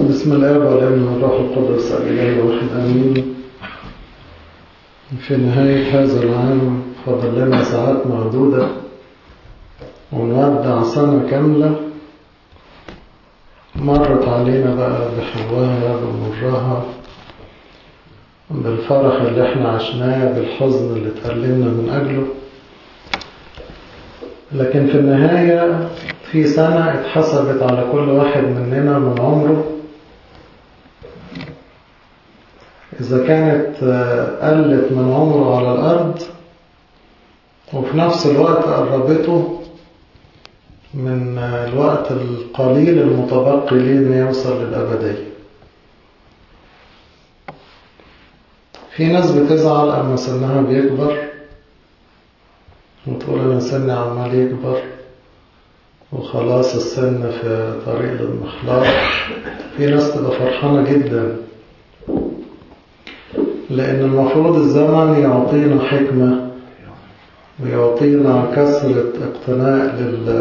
بسم الله والابن والروح القدس الإله واحد آمين في نهاية هذا العام فضل لنا ساعات معدودة ونودع سنة كاملة مرت علينا بقى بحواها بمرها بالفرح اللي احنا عشناه بالحزن اللي اتألمنا من أجله لكن في النهاية في سنة اتحسبت على كل واحد مننا من عمره إذا كانت قلت من عمره على الأرض وفي نفس الوقت قربته من الوقت القليل المتبقي ليه إنه يوصل للأبدية في ناس بتزعل أما سنها بيكبر وتقول أنا سني عمال يكبر وخلاص السن في طريق للمخلاط في ناس تبقى فرحانة جدا لأن المفروض الزمن يعطينا حكمة ويعطينا كثرة اقتناء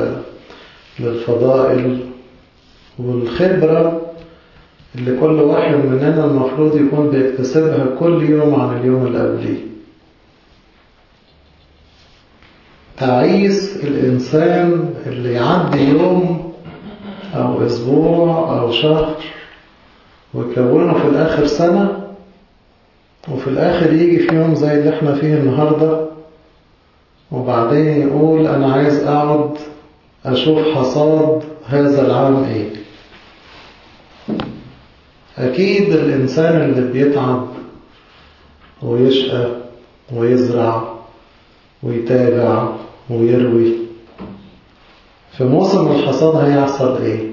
للفضائل والخبرة اللي كل واحد مننا المفروض يكون بيكتسبها كل يوم عن اليوم اللي قبليه تعيس الإنسان اللي يعدي يوم أو أسبوع أو شهر ويكونه في الآخر سنة وفي الآخر يجي في يوم زي اللي احنا فيه النهاردة وبعدين يقول أنا عايز أقعد أشوف حصاد هذا العام إيه أكيد الإنسان اللي بيتعب ويشقى ويزرع ويتابع ويروي في موسم الحصاد هيحصل ايه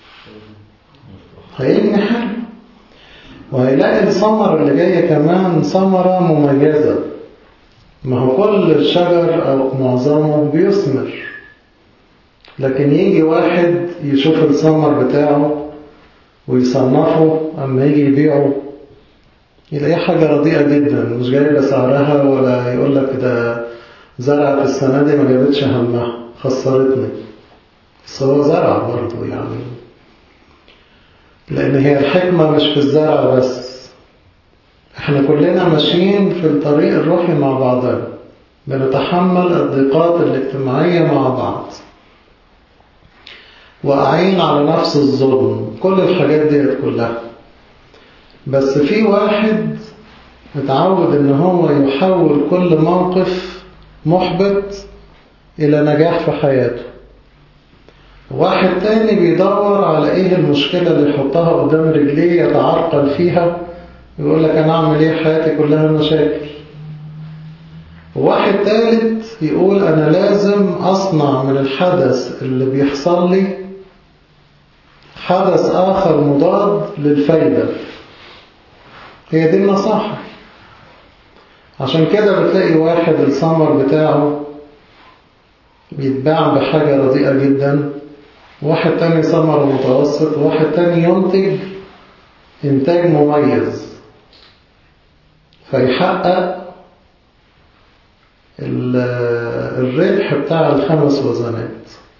هيبني حلو وهيلاقي الثمرة اللي جاية كمان ثمرة مميزة ما هو كل الشجر أو معظمه بيثمر لكن يجي واحد يشوف الثمر بتاعه ويصنفه أما يجي يبيعه يلاقيه حاجة رديئة جدا مش جايبة سعرها ولا يقول لك ده زرعت السنة دي ما جابتش همها خسرتني بس هو زرع برضه يعني لأن هي الحكمة مش في الزرع بس احنا كلنا ماشيين في الطريق الروحي مع بعضنا بنتحمل الضيقات الاجتماعية مع بعض واقعين على نفس الظلم كل الحاجات دي كلها بس في واحد متعود ان هو يحول كل موقف محبط إلى نجاح في حياته واحد تاني بيدور على إيه المشكلة اللي يحطها قدام رجليه يتعرقل فيها يقول لك أنا أعمل إيه حياتي كلها مشاكل واحد تالت يقول أنا لازم أصنع من الحدث اللي بيحصل لي حدث آخر مضاد للفايدة هي دي النصاحة عشان كده بتلاقي واحد الثمر بتاعه بيتباع بحاجة رديئة جدا واحد تاني ثمر متوسط واحد تاني ينتج إنتاج مميز فيحقق الربح بتاع الخمس وزنات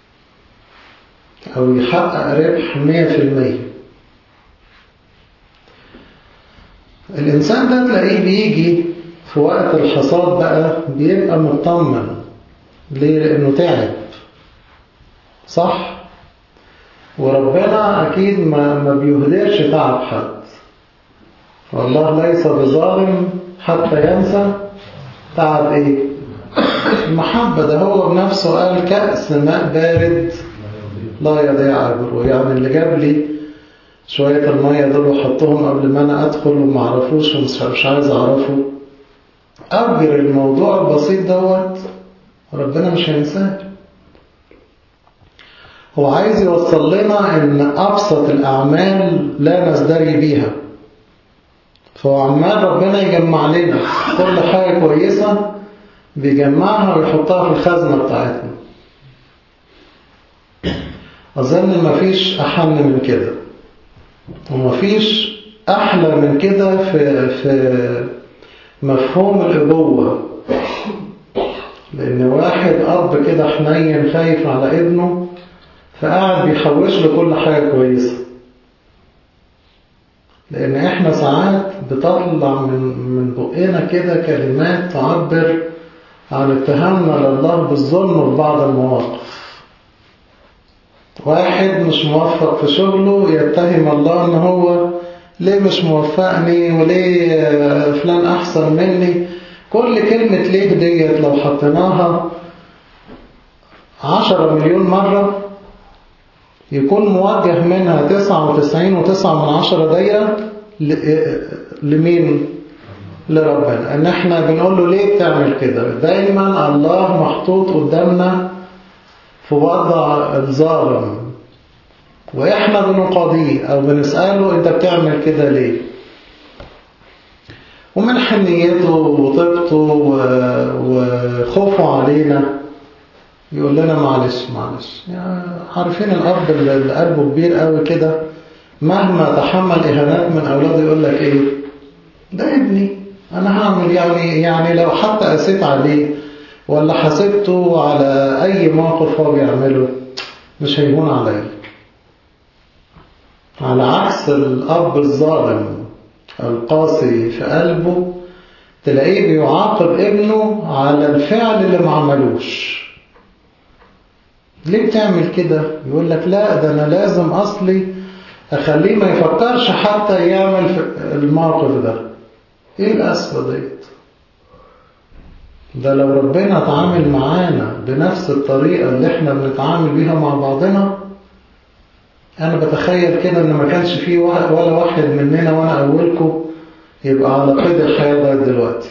أو يحقق ربح مية في المية الإنسان ده تلاقيه بيجي في وقت الحصاد بقى بيبقى مطمن ليه؟ لأنه تعب صح؟ وربنا أكيد ما, ما بيهدرش تعب حد والله ليس بظالم حتى ينسى تعب إيه؟ المحبة ده هو بنفسه قال كأس ماء بارد لا يضيع أجره يعني اللي جاب لي شوية المية دول وحطهم قبل ما أنا أدخل وما عرفوش ومش عايز أعرفه أجر الموضوع البسيط دوت ربنا مش هينساه هو عايز يوصل لنا ان ابسط الاعمال لا نزدري بيها فهو عمال ربنا يجمع لنا كل حاجة كويسة بيجمعها ويحطها في الخزنة بتاعتنا أظن مفيش أحن من كده ومفيش أحلى من كده في, في مفهوم الأبوة لأن واحد أب كده حنين خايف على ابنه فقعد بيحوش له كل حاجة كويسة لأن إحنا ساعات بتطلع من من بقنا كده كلمات تعبر عن اتهامنا لله بالظلم في بعض المواقف واحد مش موفق في شغله يتهم الله ان هو ليه مش موفقني وليه فلان احسن مني كل كلمة ليه ديت لو حطيناها عشرة مليون مرة يكون موجه منها تسعة وتسعين وتسعة من عشرة دايرة لمين؟ لربنا ان احنا بنقول له ليه بتعمل كده دايما الله محطوط قدامنا في وضع الظالم واحنا بنقاضيه او بنسأله انت بتعمل كده ليه ومن حنيته وطيبته وخوفه علينا يقول لنا معلش معلش يعني عارفين الاب اللي قلبه كبير قوي كده مهما تحمل اهانات من اولاده يقول لك ايه ده ابني انا هعمل يعني يعني لو حتى قسيت عليه ولا حاسبته على اي موقف هو بيعمله مش هيهون عليا على عكس الاب الظالم القاسي في قلبه تلاقيه بيعاقب ابنه على الفعل اللي ما عملوش ليه بتعمل كده يقول لك لا ده انا لازم اصلي اخليه ما يفكرش حتى يعمل الموقف ده ايه القسوة ديت ده لو ربنا اتعامل معانا بنفس الطريقة اللي احنا بنتعامل بيها مع بعضنا انا بتخيل كده ان ما كانش فيه ولا واحد مننا وانا اولكم يبقى على قيد الحياة لغاية دلوقتي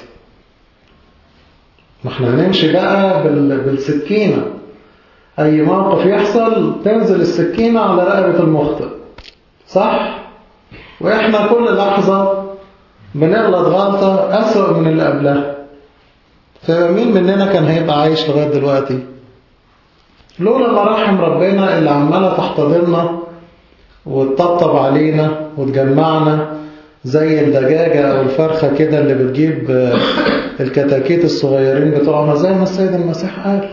ما احنا هنمشي بقى بالسكينة اي موقف يحصل تنزل السكينة على رقبة المخطئ صح واحنا كل لحظة بنغلط غلطة أسوأ من اللي قبلها فمين مننا كان هيبقى عايش لغاية دلوقتي لولا مراحم ربنا اللي عمالة تحتضننا وتطبطب علينا وتجمعنا زي الدجاجة أو الفرخة كده اللي بتجيب الكتاكيت الصغيرين بتوعنا زي ما السيد المسيح قال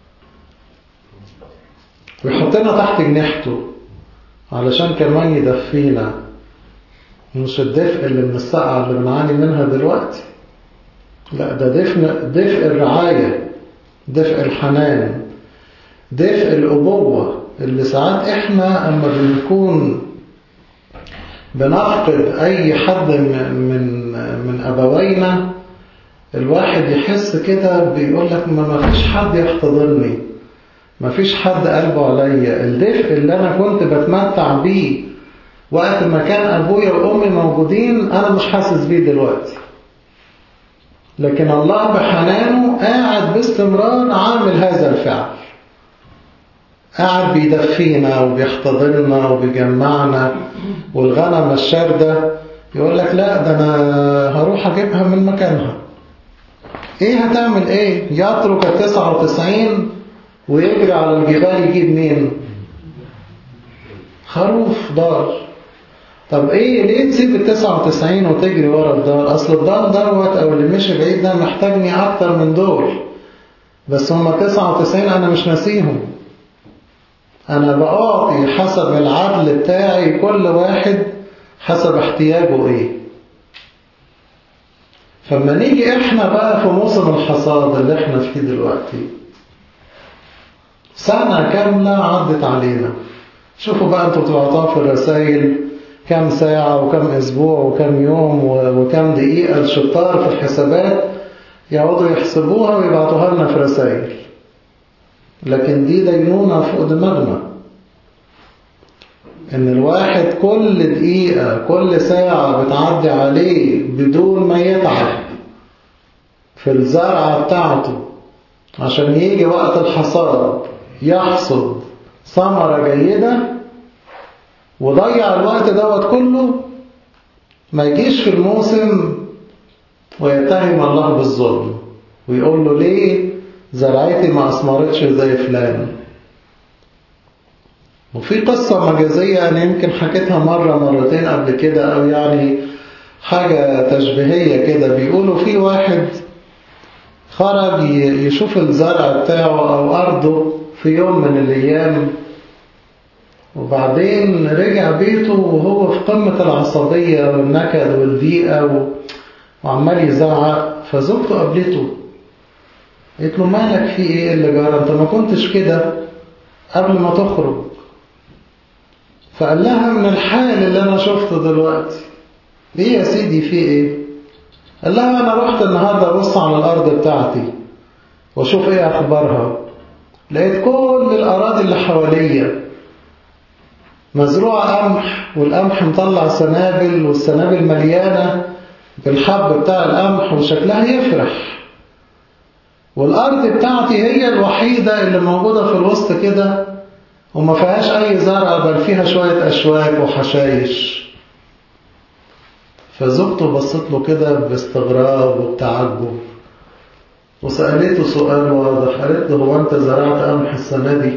ويحطنا تحت جناحته علشان كمان يدفينا مش الدفء اللي من السقعة اللي بنعاني منها دلوقتي لا ده دفء, دفء الرعاية دفء الحنان دفء الأبوة اللي ساعات احنا اما بنكون بنفقد اي حد من من ابوينا الواحد يحس كده بيقول لك ما ما فيش حد يحتضنني ما فيش حد قلبه عليا الدفء اللي انا كنت بتمتع بيه وقت ما كان أبويا وأمي موجودين أنا مش حاسس بيه دلوقتي لكن الله بحنانه قاعد باستمرار عامل هذا الفعل قاعد بيدفينا وبيحتضننا وبيجمعنا والغنم الشاردة يقول لك لا ده أنا هروح أجيبها من مكانها إيه هتعمل إيه يترك التسعة وتسعين ويجري على الجبال يجيب مين خروف ضال طب ايه ليه تسيب ال 99 وتجري ورا الضال اصل الضال دوت او اللي مشي بعيد ده محتاجني اكتر من دول بس هما 99 انا مش ناسيهم انا بعطي حسب العدل بتاعي كل واحد حسب احتياجه ايه فما نيجي احنا بقى في موسم الحصاد اللي احنا فيه دلوقتي سنة كاملة عدت علينا شوفوا بقى انتوا بتبعتوها في الرسائل كم ساعة وكم أسبوع وكم يوم وكم دقيقة الشطار في الحسابات يقعدوا يحسبوها ويبعتوها لنا في رسائل لكن دي دينونة فوق دماغنا إن الواحد كل دقيقة كل ساعة بتعدي عليه بدون ما يتعب في الزرعة بتاعته عشان يجي وقت الحصاد يحصد ثمرة جيدة وضيع الوقت دوت كله ما يجيش في الموسم ويتهم الله بالظلم ويقول له ليه زرعتي ما أثمرتش زي فلان وفي قصة مجازية أنا يمكن حكيتها مرة مرتين قبل كده أو يعني حاجة تشبيهية كده بيقولوا في واحد خرج يشوف الزرع بتاعه أو أرضه في يوم من الأيام وبعدين رجع بيته وهو في قمة العصبية والنكد والضيقة و... وعمال يزعق فزوجته قابلته قالت له مالك في ايه اللي جرى انت ما كنتش كده قبل ما تخرج فقال لها من الحال اللي انا شفته دلوقتي ليه يا سيدي في ايه قال لها انا رحت النهارده ابص على الارض بتاعتي واشوف ايه اخبارها لقيت كل الاراضي اللي حواليا مزروعه قمح والقمح مطلع سنابل والسنابل مليانه بالحب بتاع القمح وشكلها يفرح والارض بتاعتي هي الوحيده اللي موجوده في الوسط كده وما فيهاش اي زرع بل فيها شويه اشواك وحشايش فزوجته بصت له كده باستغراب وبتعجب وسألته سؤال واضح قالت له هو أنت زرعت قمح السنة دي؟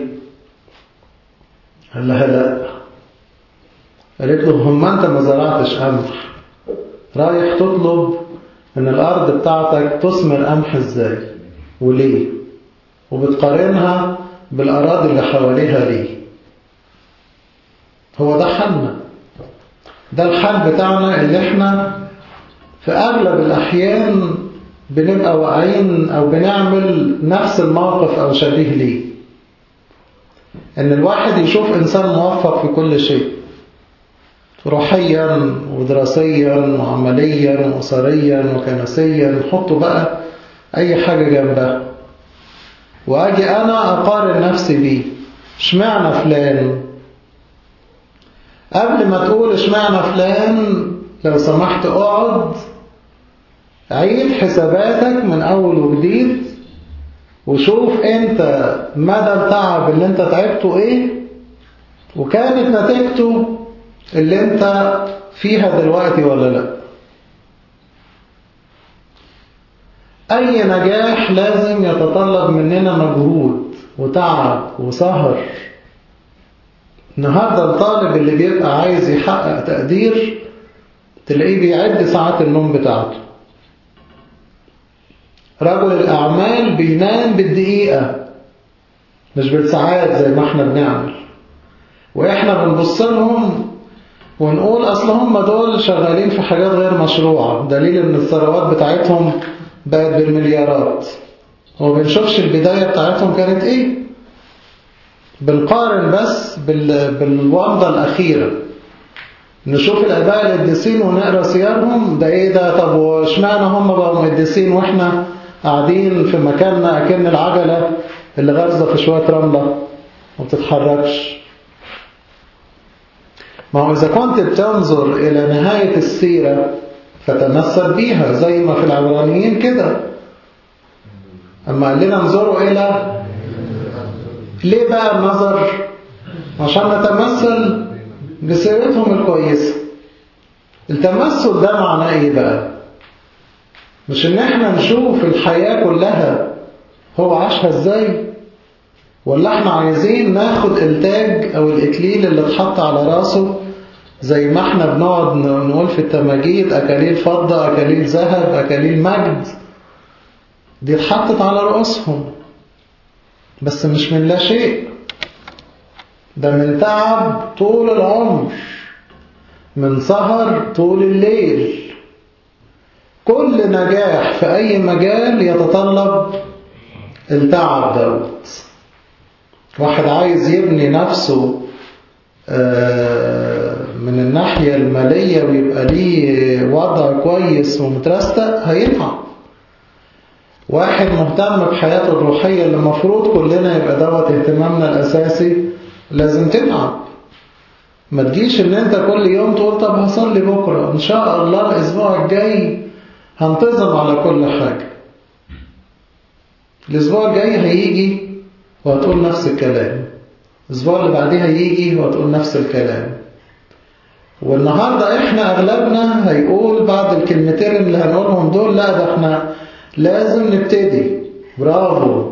قال لها لا قالت له هم أنت ما زرعتش قمح رايح تطلب إن الأرض بتاعتك تثمر قمح إزاي وليه وبتقارنها بالأراضي اللي حواليها ليه هو ده حالنا ده الحال بتاعنا اللي احنا في أغلب الأحيان بنبقى واقعين أو بنعمل نفس الموقف أو شبيه ليه إن الواحد يشوف إنسان موفق في كل شيء روحيا ودراسيا وعمليا وأسريا وكنسيا نحطه بقى أي حاجة جنبها وأجي أنا أقارن نفسي بيه اشمعنى فلان قبل ما تقول اشمعنى فلان لو سمحت اقعد عيد حساباتك من أول وجديد وشوف أنت مدى التعب اللي أنت تعبته إيه وكانت نتيجته اللي أنت فيها دلوقتي ولا لا أي نجاح لازم يتطلب مننا مجهود وتعب وسهر النهاردة الطالب اللي بيبقى عايز يحقق تقدير تلاقيه بيعد ساعات النوم بتاعته رجل الأعمال بينام بالدقيقة مش بالساعات زي ما احنا بنعمل وإحنا بنبص لهم ونقول أصل هم دول شغالين في حاجات غير مشروعة دليل إن الثروات بتاعتهم بقت بالمليارات وما بنشوفش البداية بتاعتهم كانت إيه بنقارن بس بال... بالومضة الأخيرة نشوف الآباء القديسين ونقرأ سيرهم ده إيه ده طب واشمعنى هم بقوا مقدسين وإحنا قاعدين في مكاننا أكن العجلة اللي غارزة في شوية رملة وما بتتحركش ما هو إذا كنت بتنظر إلى نهاية السيرة فتمثل بيها زي ما في العبرانيين كده أما قال لنا انظروا إلى ليه بقى النظر عشان نتمثل بسيرتهم الكويسة التمثل ده معناه ايه بقى مش ان احنا نشوف الحياة كلها هو عاشها ازاي ولا احنا عايزين ناخد التاج او الاكليل اللي اتحط على راسه زي ما احنا بنقعد نقول في التماجيد اكاليل فضة اكاليل ذهب اكاليل مجد دي اتحطت على رؤوسهم بس مش من لا شيء ده من تعب طول العمر من سهر طول الليل كل نجاح في أي مجال يتطلب التعب دوت واحد عايز يبني نفسه من الناحية المالية ويبقى ليه وضع كويس ومترستق هيتعب واحد مهتم بحياته الروحية اللي المفروض كلنا يبقى دوت اهتمامنا الأساسي لازم تتعب ما تجيش ان انت كل يوم تقول طب هصلي بكرة ان شاء الله الاسبوع الجاي هنتظم على كل حاجة الاسبوع الجاي هيجي وهتقول نفس الكلام الاسبوع اللي بعديه هيجي وهتقول نفس الكلام والنهاردة احنا اغلبنا هيقول بعد الكلمتين اللي هنقولهم دول لا ده احنا لازم نبتدي برافو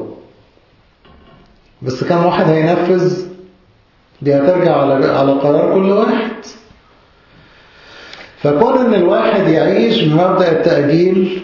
بس كم واحد هينفذ دي هترجع على على قرار كل واحد فكون ان الواحد يعيش بمبدأ التأجيل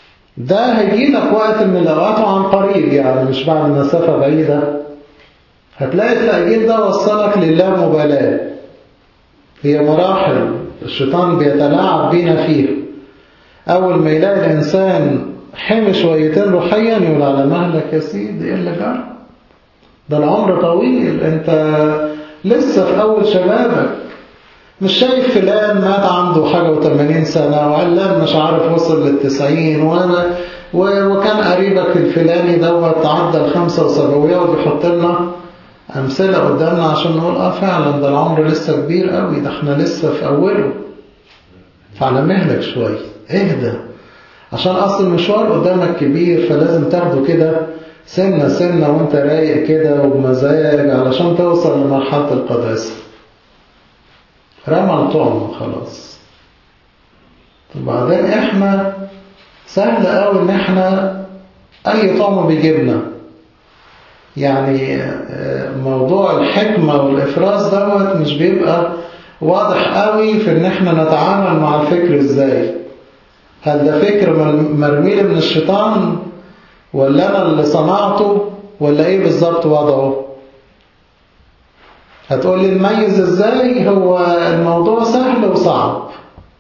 ده هيجي لك وقت من الاوقات عن قريب يعني مش بعد مسافة بعيدة هتلاقي التأجيل ده وصلك للامبالاة هي مراحل الشيطان بيتلاعب بينا فيها أول ما يلاقي الإنسان حمي شويتين روحيا يقول على مهلك يا سيدي إيه اللي جرى ده العمر طويل أنت لسه في أول شبابك مش شايف فلان مات عنده حاجة وثمانين سنة وعلان مش عارف وصل للتسعين وأنا وكان قريبك الفلاني دوت عدى الخمسة وسبعوية وبيحط لنا أمثلة قدامنا عشان نقول آه فعلا ده العمر لسه كبير قوي ده احنا لسه في أوله فعلى مهلك شوية اهدى عشان أصل المشوار قدامك كبير فلازم تاخده كده سنة سنة وانت رايق كده وبمزاج علشان توصل لمرحلة القداسة رمى الطعم خلاص وبعدين احنا سهل قوي ان احنا اي طعم بيجيبنا يعني موضوع الحكمة والإفراز دوت مش بيبقى واضح قوي في ان احنا نتعامل مع الفكر ازاي هل ده فكر مرمي من الشيطان ولا انا اللي صنعته ولا ايه بالظبط وضعه هتقول لي نميز ازاي هو الموضوع سهل وصعب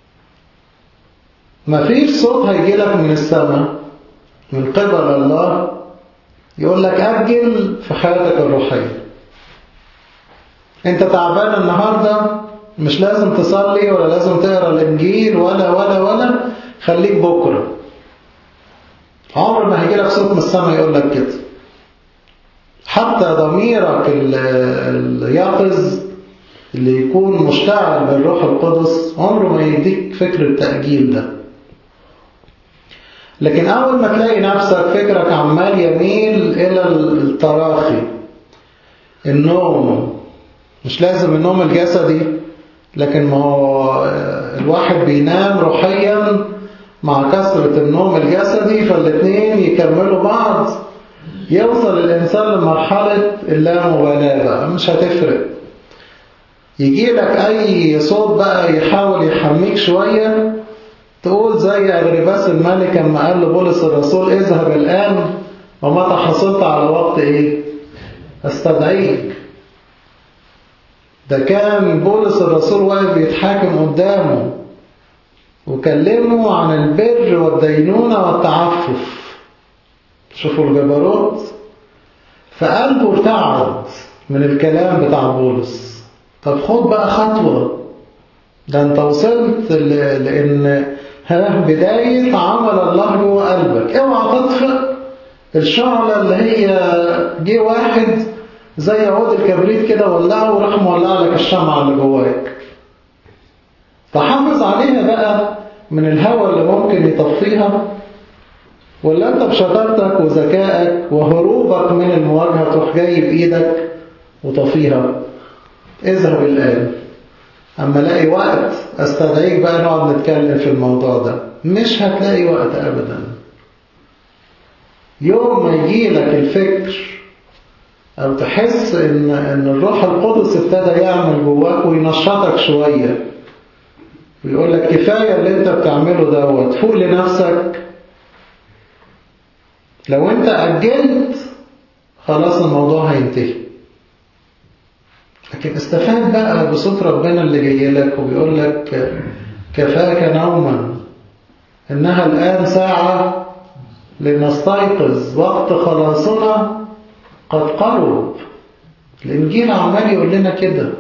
مفيش صوت هيجيلك من السماء من قبل الله يقول لك أجل في حياتك الروحية انت تعبان النهاردة مش لازم تصلي ولا لازم تقرأ الإنجيل ولا ولا ولا خليك بكرة عمر ما هيجي لك صوت من السماء يقول لك كده حتى ضميرك اليقظ اللي يكون مشتعل بالروح القدس عمره ما يديك فكر التأجيل ده لكن أول ما تلاقي نفسك فكرك عمال يميل إلى التراخي النوم مش لازم النوم الجسدي لكن ما هو الواحد بينام روحيا مع كثرة النوم الجسدي فالاثنين يكملوا بعض يوصل الإنسان لمرحلة اللامبالاة بقى مش هتفرق يجي لك أي صوت بقى يحاول يحميك شوية تقول زي أغرباس الملك لما قال لبولس الرسول اذهب الآن ومتى حصلت على وقت إيه استدعيك ده كان بولس الرسول واقف يتحاكم قدامه وكلمه عن البر والدينونة والتعفف شوفوا الجبروت فقلبه ارتعد من الكلام بتاع بولس طب خد بقى خطوة ده انت وصلت لان ها بداية عمل الله جوه قلبك اوعى تطفئ الشعلة اللي هي جه واحد زي عود الكبريت كده ولعه وراح مولع لك الشمعة اللي جواك فحافظ عليها بقى من الهواء اللي ممكن يطفيها ولا انت بشطارتك وذكائك وهروبك من المواجهة تروح جاي بإيدك وطفيها اذهب الآن أما الاقي وقت استدعيك بقى نقعد نتكلم في الموضوع ده مش هتلاقي وقت أبدا يوم ما يجي لك الفكر أو تحس إن, إن الروح القدس ابتدى يعمل جواك وينشطك شوية ويقول لك كفاية اللي انت بتعمله دوت فوق لنفسك لو انت أجلت خلاص الموضوع هينتهي لكن استفاد بقى بصوت ربنا اللي جاي لك وبيقول لك كفاك نوما إنها الآن ساعة لنستيقظ وقت خلاصنا قد قرب الإنجيل عمال يقول لنا كده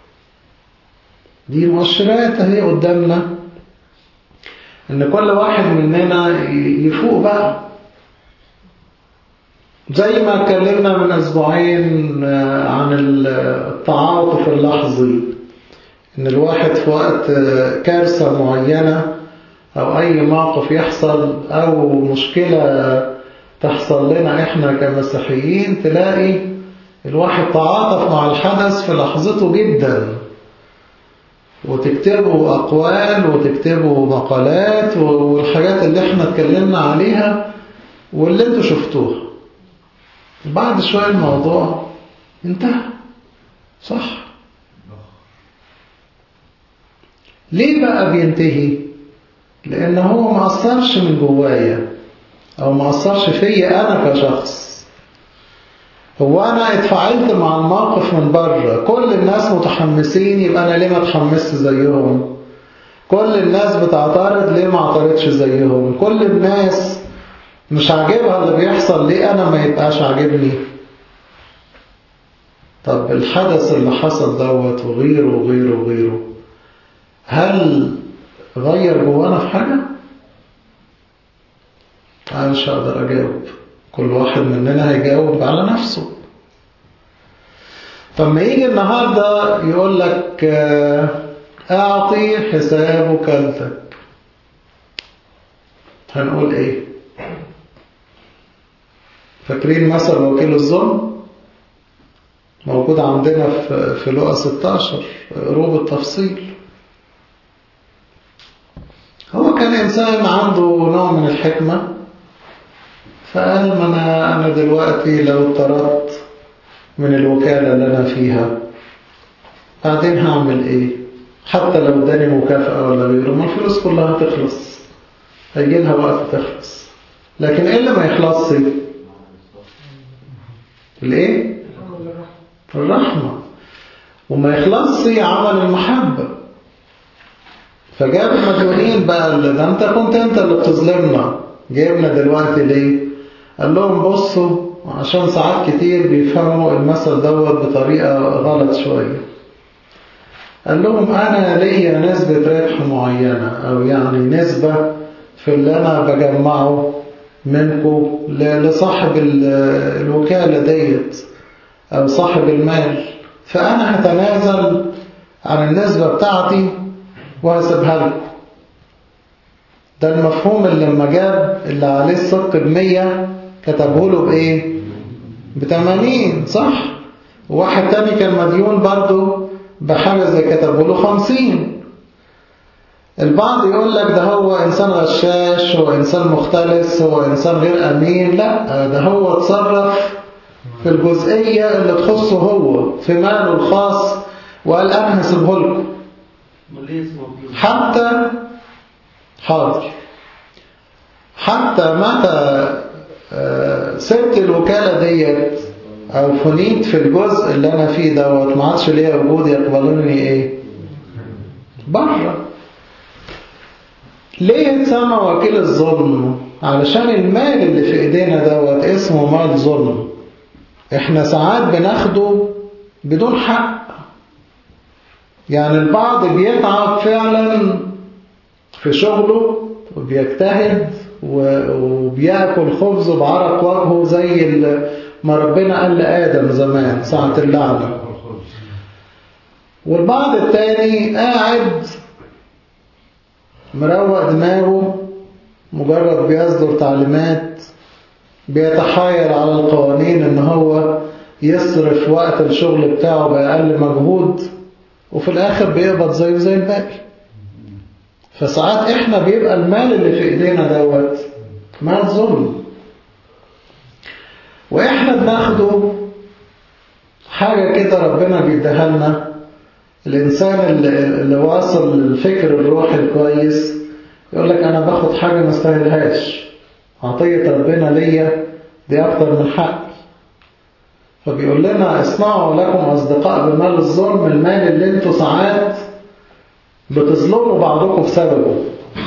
دي مؤشرات اهي قدامنا ان كل واحد مننا يفوق بقى زي ما اتكلمنا من اسبوعين عن التعاطف اللحظي ان الواحد في وقت كارثة معينة او اي موقف يحصل او مشكلة تحصل لنا احنا كمسيحيين تلاقي الواحد تعاطف مع الحدث في لحظته جدا وتكتبوا أقوال وتكتبوا مقالات والحاجات اللي احنا اتكلمنا عليها واللي انتوا شفتوها بعد شوية الموضوع انتهى صح ليه بقى بينتهي لان هو ما أثرش من جوايا او ما أثرش فيا انا كشخص هو أنا اتفاعلت مع الموقف من بره كل الناس متحمسين يبقى أنا ليه ما اتحمست زيهم كل الناس بتعترض ليه ما اعترضش زيهم كل الناس مش عاجبها اللي بيحصل ليه أنا ما يبقاش عاجبني طب الحدث اللي حصل دوت وغيره وغيره وغيره هل غير جوانا في حاجة؟ أنا مش هقدر أجاوب كل واحد مننا هيجاوب على نفسه فلما يجي النهاردة يقول لك أعطي حساب وكالتك هنقول إيه فاكرين مثل وكيل الظلم موجود عندنا في في لقا 16 روب التفصيل هو كان إنسان عنده نوع من الحكمة فقال ما أنا, أنا دلوقتي لو طردت من الوكالة اللي أنا فيها بعدين هعمل إيه حتى لو اداني مكافأة ولا غيره ما الفلوس كلها هتخلص هيجي لها وقت تخلص لكن إيه اللي ما يخلصش الإيه الرحمة وما يخلصش عمل المحبة فجاب المديونين بقى اللي ده انت كنت انت اللي بتظلمنا جايبنا دلوقتي ليه قال لهم بصوا عشان ساعات كتير بيفهموا المثل دوت بطريقة غلط شوية قال لهم أنا ليا نسبة ربح معينة أو يعني نسبة في اللي أنا بجمعه منكم لصاحب الوكالة ديت أو صاحب المال فأنا هتنازل عن النسبة بتاعتي وهسيبها لكم ده المفهوم اللي لما جاب اللي عليه الصدق بمية كتبه له بإيه؟ بتمانين صح؟ وواحد تاني كان مديون برضه بحاجة زي كتبه له خمسين البعض يقول لك ده هو إنسان غشاش هو إنسان مختلس هو إنسان غير أمين لا ده هو اتصرف في الجزئية اللي تخصه هو في ماله الخاص وقال أنا هسيبه لكم حتى حاضر حتى متى سبت الوكالة ديت أو فنيت في الجزء اللي أنا فيه دوت ما عادش ليا وجود يقبلوني إيه بره ليه اتسمى وكيل الظلم علشان المال اللي في ايدينا دوت اسمه مال ظلم احنا ساعات بناخده بدون حق يعني البعض بيتعب فعلا في شغله وبيجتهد وبياكل خبزه بعرق وجهه زي ما ربنا قال لآدم زمان ساعة اللعنة والبعض التاني قاعد مروق دماغه مجرد بيصدر تعليمات بيتحايل على القوانين ان هو يصرف وقت الشغل بتاعه بأقل مجهود وفي الآخر بيقبض زيه زي الباقي فساعات احنا بيبقى المال اللي في ايدينا دوت مال ظلم واحنا بناخده حاجة كده ربنا بيديها لنا الإنسان اللي, اللي واصل للفكر الروحي الكويس يقول لك أنا باخد حاجة ما استاهلهاش عطية ربنا ليا دي أكتر من حقي فبيقول لنا اصنعوا لكم أصدقاء بمال الظلم المال اللي انتوا ساعات بتظلموا بعضكم بسببه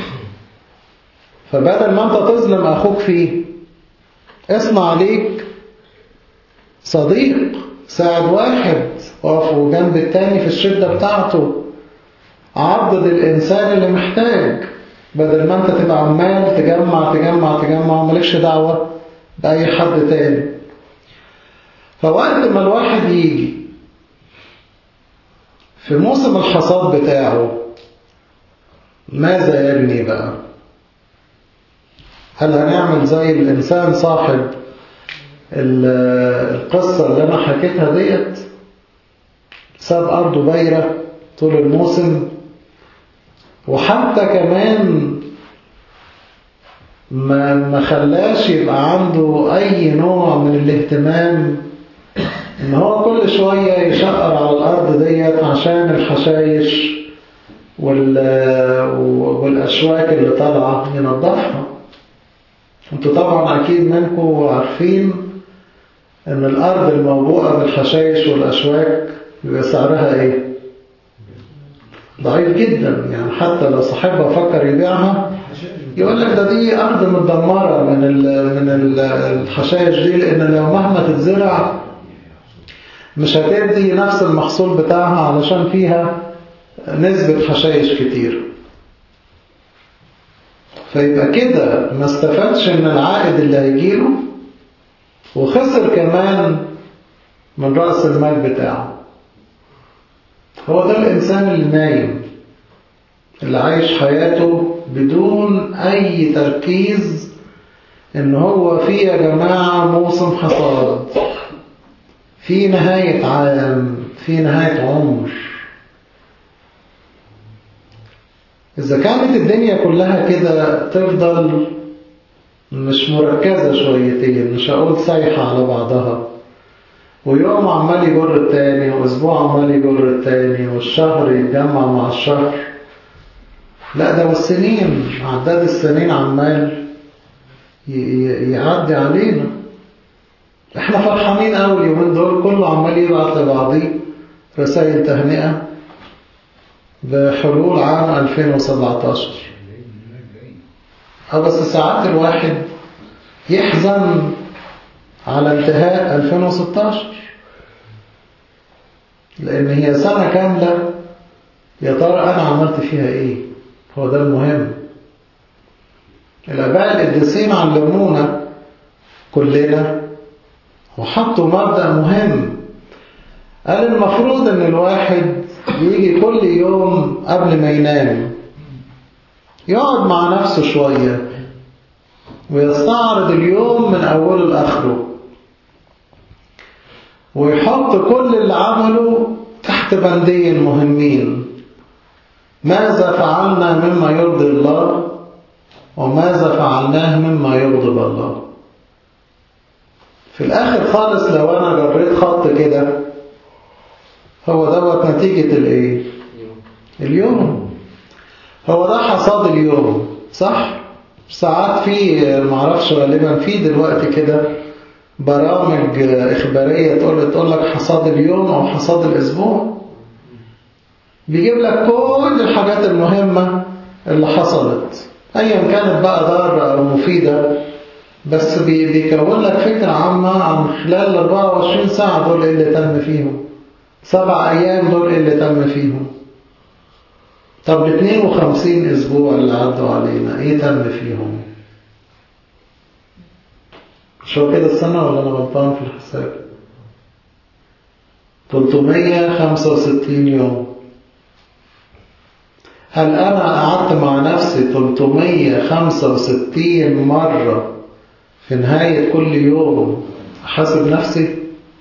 فبدل ما انت تظلم أخوك فيه اصنع ليك صديق ساعد واحد اقف جنب التاني في الشدة بتاعته عضد الإنسان اللي محتاج بدل ما انت تبقى عمال تجمع تجمع تجمع ومالكش دعوة بأي حد تاني فوقت ما الواحد يجي في موسم الحصاد بتاعه ماذا يبني بقى هل هنعمل زي الإنسان صاحب القصة اللي أنا حكيتها ديت ساب أرضه بايرة طول الموسم وحتى كمان ما ما خلاش يبقى عنده أي نوع من الاهتمام إن هو كل شوية يشقر على الأرض ديت عشان الحشايش والأشواك اللي طالعة ينظفها انتوا طبعا أكيد منكم عارفين ان الارض الموبوءة بالحشائش والاشواك بيبقى سعرها ايه ضعيف جدا يعني حتى لو صاحبها فكر يبيعها يقول لك ده دي ارض متدمرة من ال من ال الحشائش دي لان لو مهما تتزرع مش هتدي نفس المحصول بتاعها علشان فيها نسبة حشائش كتير فيبقى كده ما استفادش من العائد اللي هيجيله وخسر كمان من رأس المال بتاعه هو ده الإنسان اللي نايم اللي عايش حياته بدون أي تركيز إن هو في يا جماعة موسم حصاد في نهاية عام في نهاية عمر إذا كانت الدنيا كلها كده تفضل مش مركزة شويتين مش هقول سايحة على بعضها ويوم عمال يجر التاني وأسبوع عمال يجر التاني والشهر يتجمع مع الشهر لا ده والسنين عداد السنين عمال يعدي علينا احنا فرحانين قوي اليومين دول كله عمال يبعت لبعضيه رسائل تهنئة بحلول عام 2017 اه بس ساعات الواحد يحزن على انتهاء 2016 لأن هي سنة كاملة يا ترى أنا عملت فيها إيه هو ده المهم الآباء القديسين علمونا كلنا وحطوا مبدأ مهم قال المفروض ان الواحد يجي كل يوم قبل ما ينام يقعد مع نفسه شوية ويستعرض اليوم من أوله لآخره ويحط كل اللي عمله تحت بندين مهمين ماذا فعلنا مما يرضي الله وماذا فعلناه مما يغضب الله في الآخر خالص لو أنا جريت خط كده هو دوت نتيجة الإيه؟ اليوم هو ده حصاد اليوم صح؟ ساعات في معرفش غالبا في دلوقتي كده برامج إخبارية تقول تقول لك حصاد اليوم أو حصاد الأسبوع بيجيب لك كل الحاجات المهمة اللي حصلت أيا كانت بقى ضارة أو مفيدة بس بيكون لك فكرة عامة عن خلال ال 24 ساعة دول إيه اللي تم فيهم سبع أيام دول إيه اللي تم فيهم طب ال 52 أسبوع اللي عدوا علينا إيه تم فيهم مش هو كده السنة ولا أنا غلطان في الحساب 365 يوم هل أنا قعدت مع نفسي 365 مرة في نهاية كل يوم أحاسب نفسي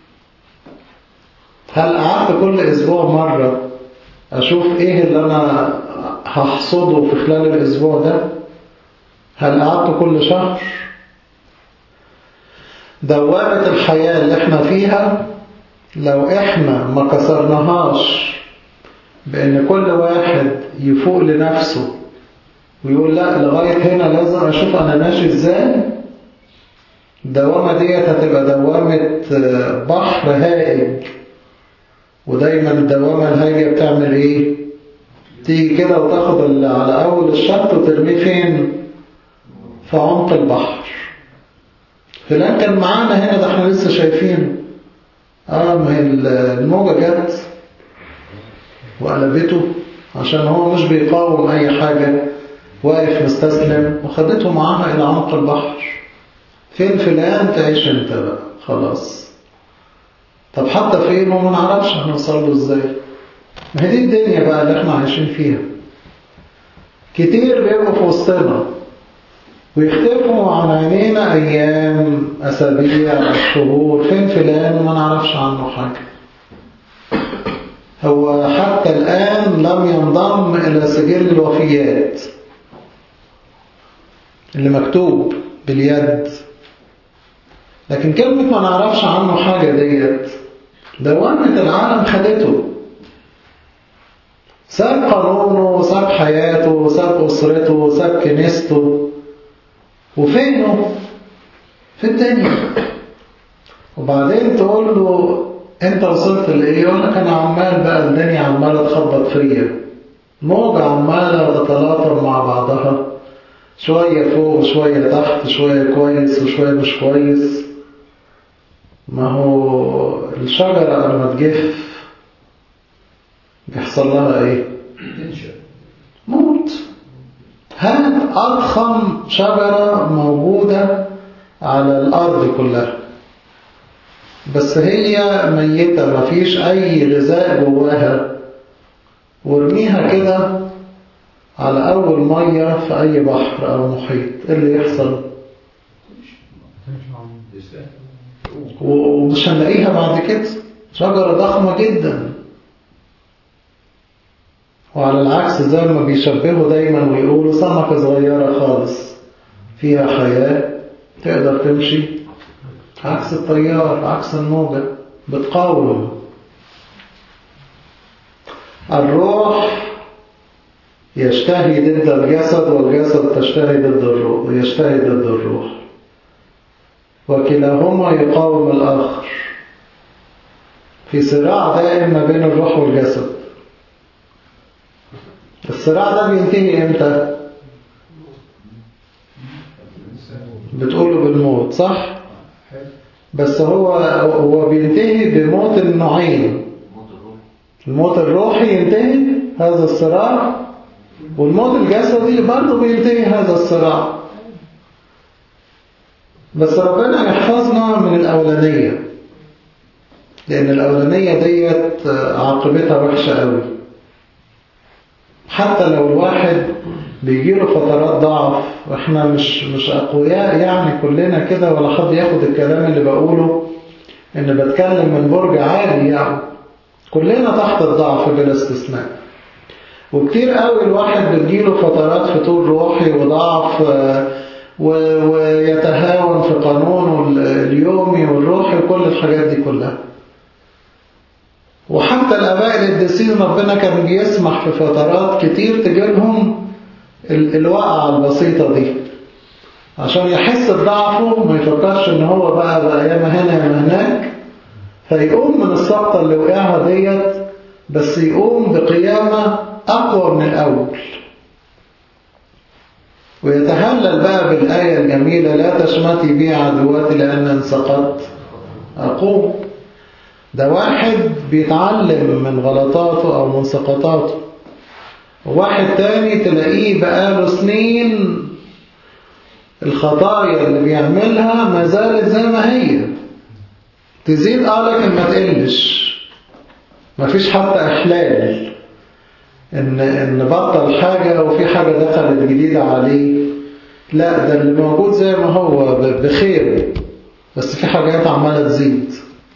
هل قعدت كل أسبوع مرة أشوف إيه اللي أنا هحصده في خلال الأسبوع ده هل قعدت كل شهر دوامة الحياة اللي احنا فيها لو احنا ما كسرناهاش بأن كل واحد يفوق لنفسه ويقول لا لغاية هنا لازم أشوف أنا ماشي إزاي الدوامة ديت هتبقى دوامة بحر هائج ودايما الدوامة الهائجة بتعمل إيه؟ تيجي كده وتاخد اللي على أول الشط وترميه فين؟ في عمق البحر فلان كان معانا هنا ده احنا لسه شايفينه اه ما هي الموجة جت وقلبته عشان هو مش بيقاوم أي حاجة واقف مستسلم وخدته معاها إلى عمق البحر فين فلان تعيش انت بقى خلاص طب حتى فين وما نعرفش هنوصل له ازاي ما هي دي الدنيا بقى اللي احنا عايشين فيها كتير بيبقوا في وسطنا ويختفوا عن عينينا أيام أسابيع شهور فين فلان وما نعرفش عنه حاجة هو حتى الآن لم ينضم إلى سجل الوفيات اللي مكتوب باليد لكن كلمة ما نعرفش عنه حاجة ديت دوامة العالم خدته ساب قانونه ساب حياته ساب أسرته ساب كنيسته وفينه في الدنيا وبعدين تقول له انت وصلت لايه يقول لك انا عمال بقى الدنيا عماله تخبط فيا موجة عمالة تتلاطم مع بعضها شوية فوق وشوية تحت شوية كويس وشوية مش كويس ما هو الشجرة لما تجف بيحصل لها ايه تنشأ موت هات أضخم شجرة موجودة على الأرض كلها بس هي ميتة مفيش أي غذاء جواها وارميها كده على أول مية في أي بحر أو محيط إيه اللي يحصل تستاهل ومش هنلاقيها بعد كده شجرة ضخمة جدا وعلى العكس زي ما بيشبهوا دايما ويقولوا سمكة صغيرة خالص فيها حياة تقدر تمشي عكس الطيار عكس الموجة بتقاوم الروح يشتهي ضد الجسد والجسد تشتهي ضد الروح يشتهي ضد الروح وكلاهما يقاوم الآخر في صراع دائم ما بين الروح والجسد الصراع ده بينتهي امتى بتقوله بالموت صح بس هو هو بينتهي بموت النوعين الموت الروحي ينتهي هذا الصراع والموت الجسدي برضه بينتهي هذا الصراع بس ربنا يحفظنا من الأولانية لأن الأولانية ديت عاقبتها وحشة قوي حتى لو الواحد بيجيله فترات ضعف واحنا مش مش أقوياء يعني كلنا كده ولا حد ياخد الكلام اللي بقوله إن بتكلم من برج عالي يعني كلنا تحت الضعف بلا استثناء وكتير قوي الواحد بتجيله فترات فتور روحي وضعف ويتهاون في قانونه اليومي والروحي وكل الحاجات دي كلها وحتى الآباء القديسين ربنا كان بيسمح في فترات كتير تجيلهم الوقعة البسيطة دي عشان يحس بضعفه ما يفكرش ان هو بقى بقى ياما هنا ياما هناك فيقوم من السقطة اللي وقعها ديت بس يقوم بقيامة أقوى من الأول ويتهلل بقى بالآية الجميلة لا تشمتي بي عدواتي لأن إن سقطت أقوم ده واحد بيتعلم من غلطاته أو من سقطاته وواحد تاني تلاقيه بقاله سنين الخطايا اللي بيعملها ما زالت زي ما هي تزيد اه لكن ما تقلش مفيش حتى إحلال إن, إن بطل حاجة وفي حاجة دخلت جديدة عليه لا ده اللي موجود زي ما هو بخير بس في حاجات عمالة تزيد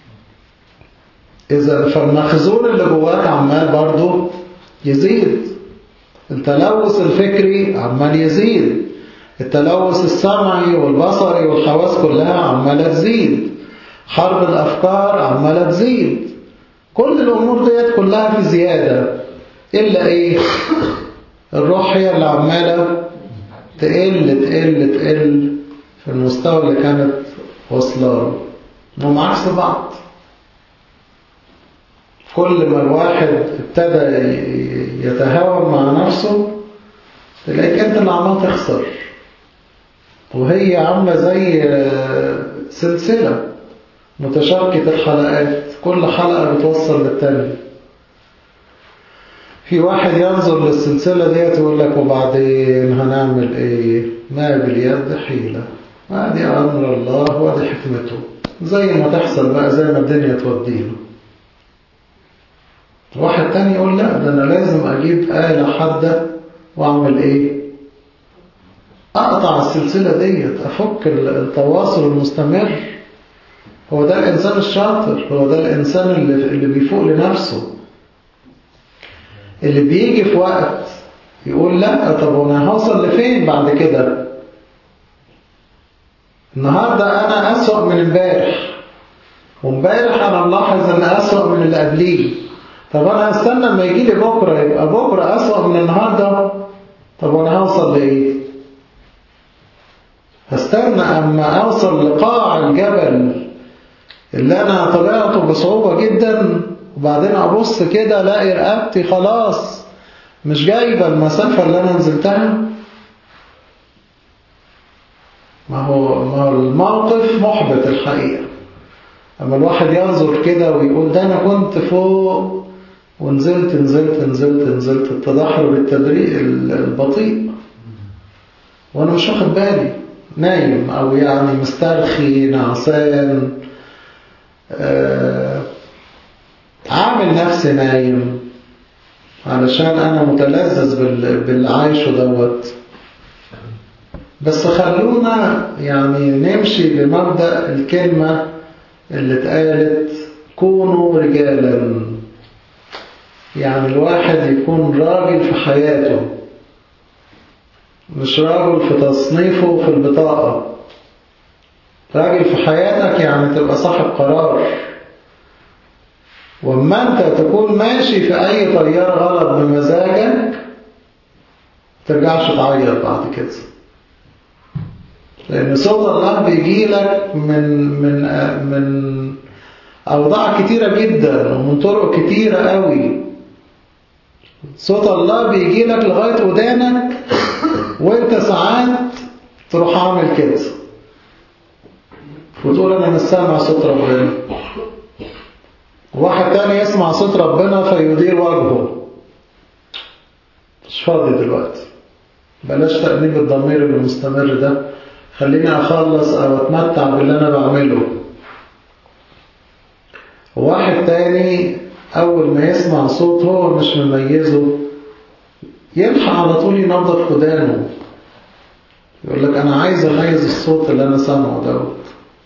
إذا فالمخزون اللي جواك عمال برضه يزيد التلوث الفكري عمال يزيد التلوث السمعي والبصري والحواس كلها عمالة تزيد حرب الأفكار عمالة تزيد كل الأمور ديت كلها في زيادة إلا إيه الروح هي اللي عمالة تقل تقل تقل في المستوى اللي كانت واصله هم عكس بعض كل ما الواحد ابتدى يتهاون مع نفسه تلاقيك انت اللي عمال تخسر وهي عاملة زي سلسلة متشابكة الحلقات كل حلقة بتوصل للتانية في واحد ينظر للسلسلة ديت يقول لك وبعدين هنعمل ايه ما باليد حيلة ادي امر الله وادي حكمته زي ما تحصل بقى زي ما الدنيا تودينا واحد تاني يقول لا ده انا لازم اجيب آلة حادة واعمل ايه اقطع السلسلة ديت افك التواصل المستمر هو ده الانسان الشاطر هو ده الانسان اللي, اللي بيفوق لنفسه اللي بيجي في وقت يقول لا طب وانا هوصل لفين بعد كده النهاردة انا اسوأ من امبارح وامبارح انا ملاحظ ان اسوأ من اللي قبليه طب انا هستنى لما يجي لي بكره يبقى بكره اسوأ من النهارده طب وانا هوصل لايه هستنى اما اوصل لقاع الجبل اللي أنا طلعته بصعوبة جدا وبعدين أبص كده ألاقي رقبتي خلاص مش جايبة المسافة اللي أنا نزلتها ما هو, ما هو الموقف محبط الحقيقة أما الواحد ينظر كده ويقول ده أنا كنت فوق ونزلت نزلت نزلت نزلت التدحر بالتدريج البطيء وأنا مش واخد بالي نايم أو يعني مسترخي نعسان آه عامل نفسي نايم علشان أنا متلذذ بالعيش دوت بس خلونا يعني نمشي بمبدأ الكلمة اللي اتقالت كونوا رجالا يعني الواحد يكون راجل في حياته مش راجل في تصنيفه في البطاقة راجل في حياتك يعني تبقى صاحب قرار وما انت تكون ماشي في اي طيارة غلط بمزاجك ترجعش تعيط بعد كده لأن صوت الله بيجي لك من من من أوضاع كتيرة جدا ومن طرق كتيرة قوي صوت الله بيجي لك لغاية ودانك وانت ساعات تروح عامل كده وتقول أنا مش سامع صوت ربنا واحد تاني يسمع صوت ربنا فيدير وجهه مش فاضي دلوقتي بلاش تأنيب الضمير المستمر ده خليني أخلص أو أتمتع باللي أنا بعمله واحد تاني أول ما يسمع صوت هو مش مميزه يلحق على طول ينظف ودانه يقول لك أنا عايز أميز الصوت اللي أنا سامعه دوت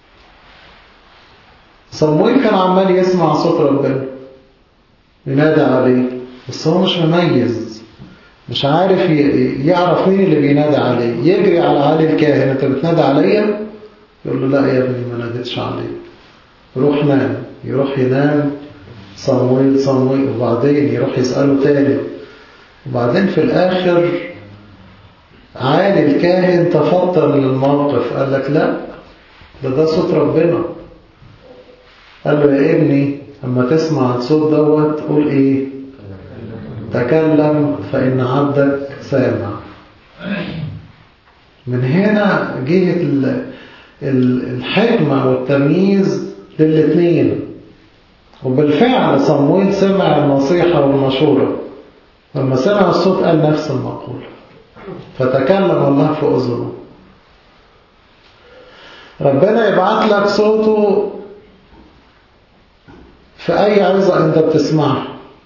صمويل كان عمال يسمع صوت ربنا ينادى عليه بس هو مش مميز مش عارف يعرف مين اللي بينادى عليه يجري على علي الكاهن انت بتنادى عليا يقول له لا يا ابني ما ناديتش عليك روح نام يروح ينام صمويل صمويل وبعدين يروح يسأله تاني وبعدين في الآخر عالي الكاهن تفطر للموقف قال لك لا ده ده صوت ربنا قال له يا ابني اما تسمع الصوت دوت قول ايه تكلم فإن عبدك سامع من هنا جهة الحكمة والتمييز للاثنين وبالفعل صمويل سمع النصيحة والمشورة لما سمع الصوت قال نفس المقولة فتكلم الله في أذنه ربنا يبعت لك صوته في أي عظة أنت بتسمعها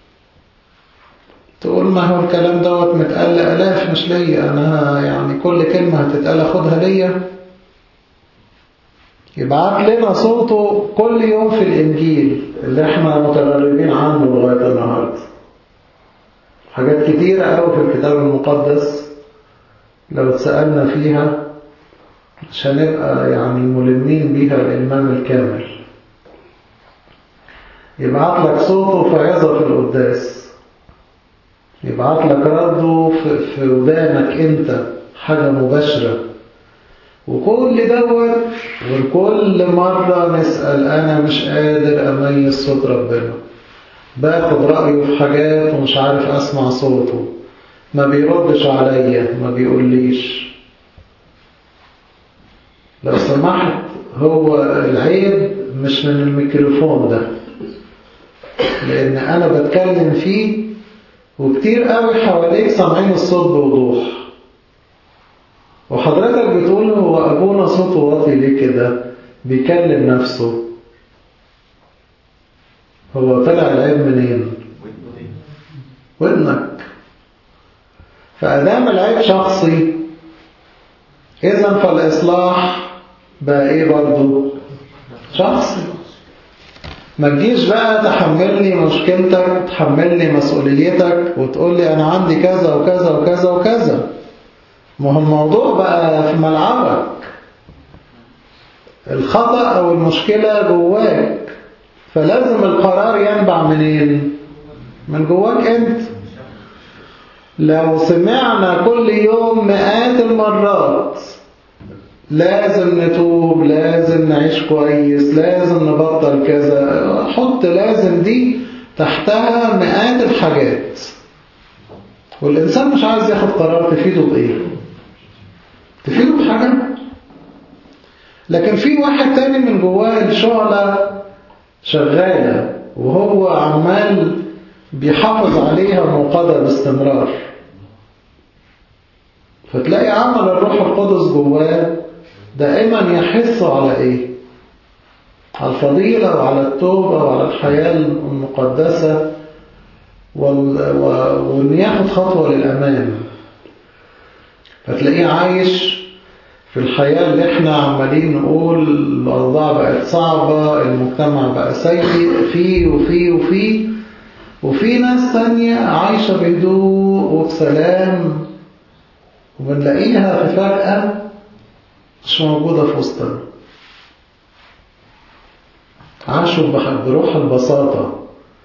تقول ما هو الكلام دوت متقال لألاف مش ليا أنا يعني كل كلمة هتتقال أخدها ليا يبعت لنا صوته كل يوم في الإنجيل اللي احنا متغربين عنه لغاية النهاردة حاجات كتيرة قوي في الكتاب المقدس لو اتسألنا فيها مش هنبقى يعني ملمين بيها الإمام الكامل يبعت لك صوته في عظة في القداس يبعت لك رده في, في ودانك انت حاجة مباشرة وكل دوت وكل مرة نسأل أنا مش قادر أميز صوت ربنا باخد رأيه في حاجات ومش عارف أسمع صوته ما بيردش عليا ما بيقوليش لو سمحت هو العيب مش من الميكروفون ده لأن أنا بتكلم فيه وكتير قوي حواليك سامعين الصوت بوضوح وحضرتك بتقول هو أبونا صوته واطي ليه كده بيكلم نفسه هو طلع العيب منين ودنك فأدام العيب شخصي إذا فالإصلاح بقى إيه برضو شخصي ما تجيش بقى تحملني مشكلتك تحملني مسؤوليتك وتقول لي أنا عندي كذا وكذا وكذا وكذا ما هو الموضوع بقى في ملعبك الخطأ أو المشكلة جواك فلازم القرار ينبع منين من جواك أنت لو سمعنا كل يوم مئات المرات لازم نتوب لازم نعيش كويس لازم نبطل كذا حط لازم دي تحتها مئات الحاجات والإنسان مش عايز ياخد قرار تفيده بإيه تفيده بحاجة لكن في واحد تاني من جواه الشعلة شغالة وهو عمال بيحافظ عليها موقدة باستمرار فتلاقي عمل الروح القدس جواه دائما يحث على ايه على الفضيلة وعلى التوبة وعلى الحياة المقدسة وال... و... وان ياخد خطوة للأمام فتلاقيه عايش في الحياة اللي احنا عمالين نقول الأوضاع بقت صعبة المجتمع بقى سيء فيه وفيه وفيه وفي ناس تانية عايشة بهدوء وبسلام وبنلاقيها في فجأة مش موجودة في وسطنا عاشوا بروح البساطة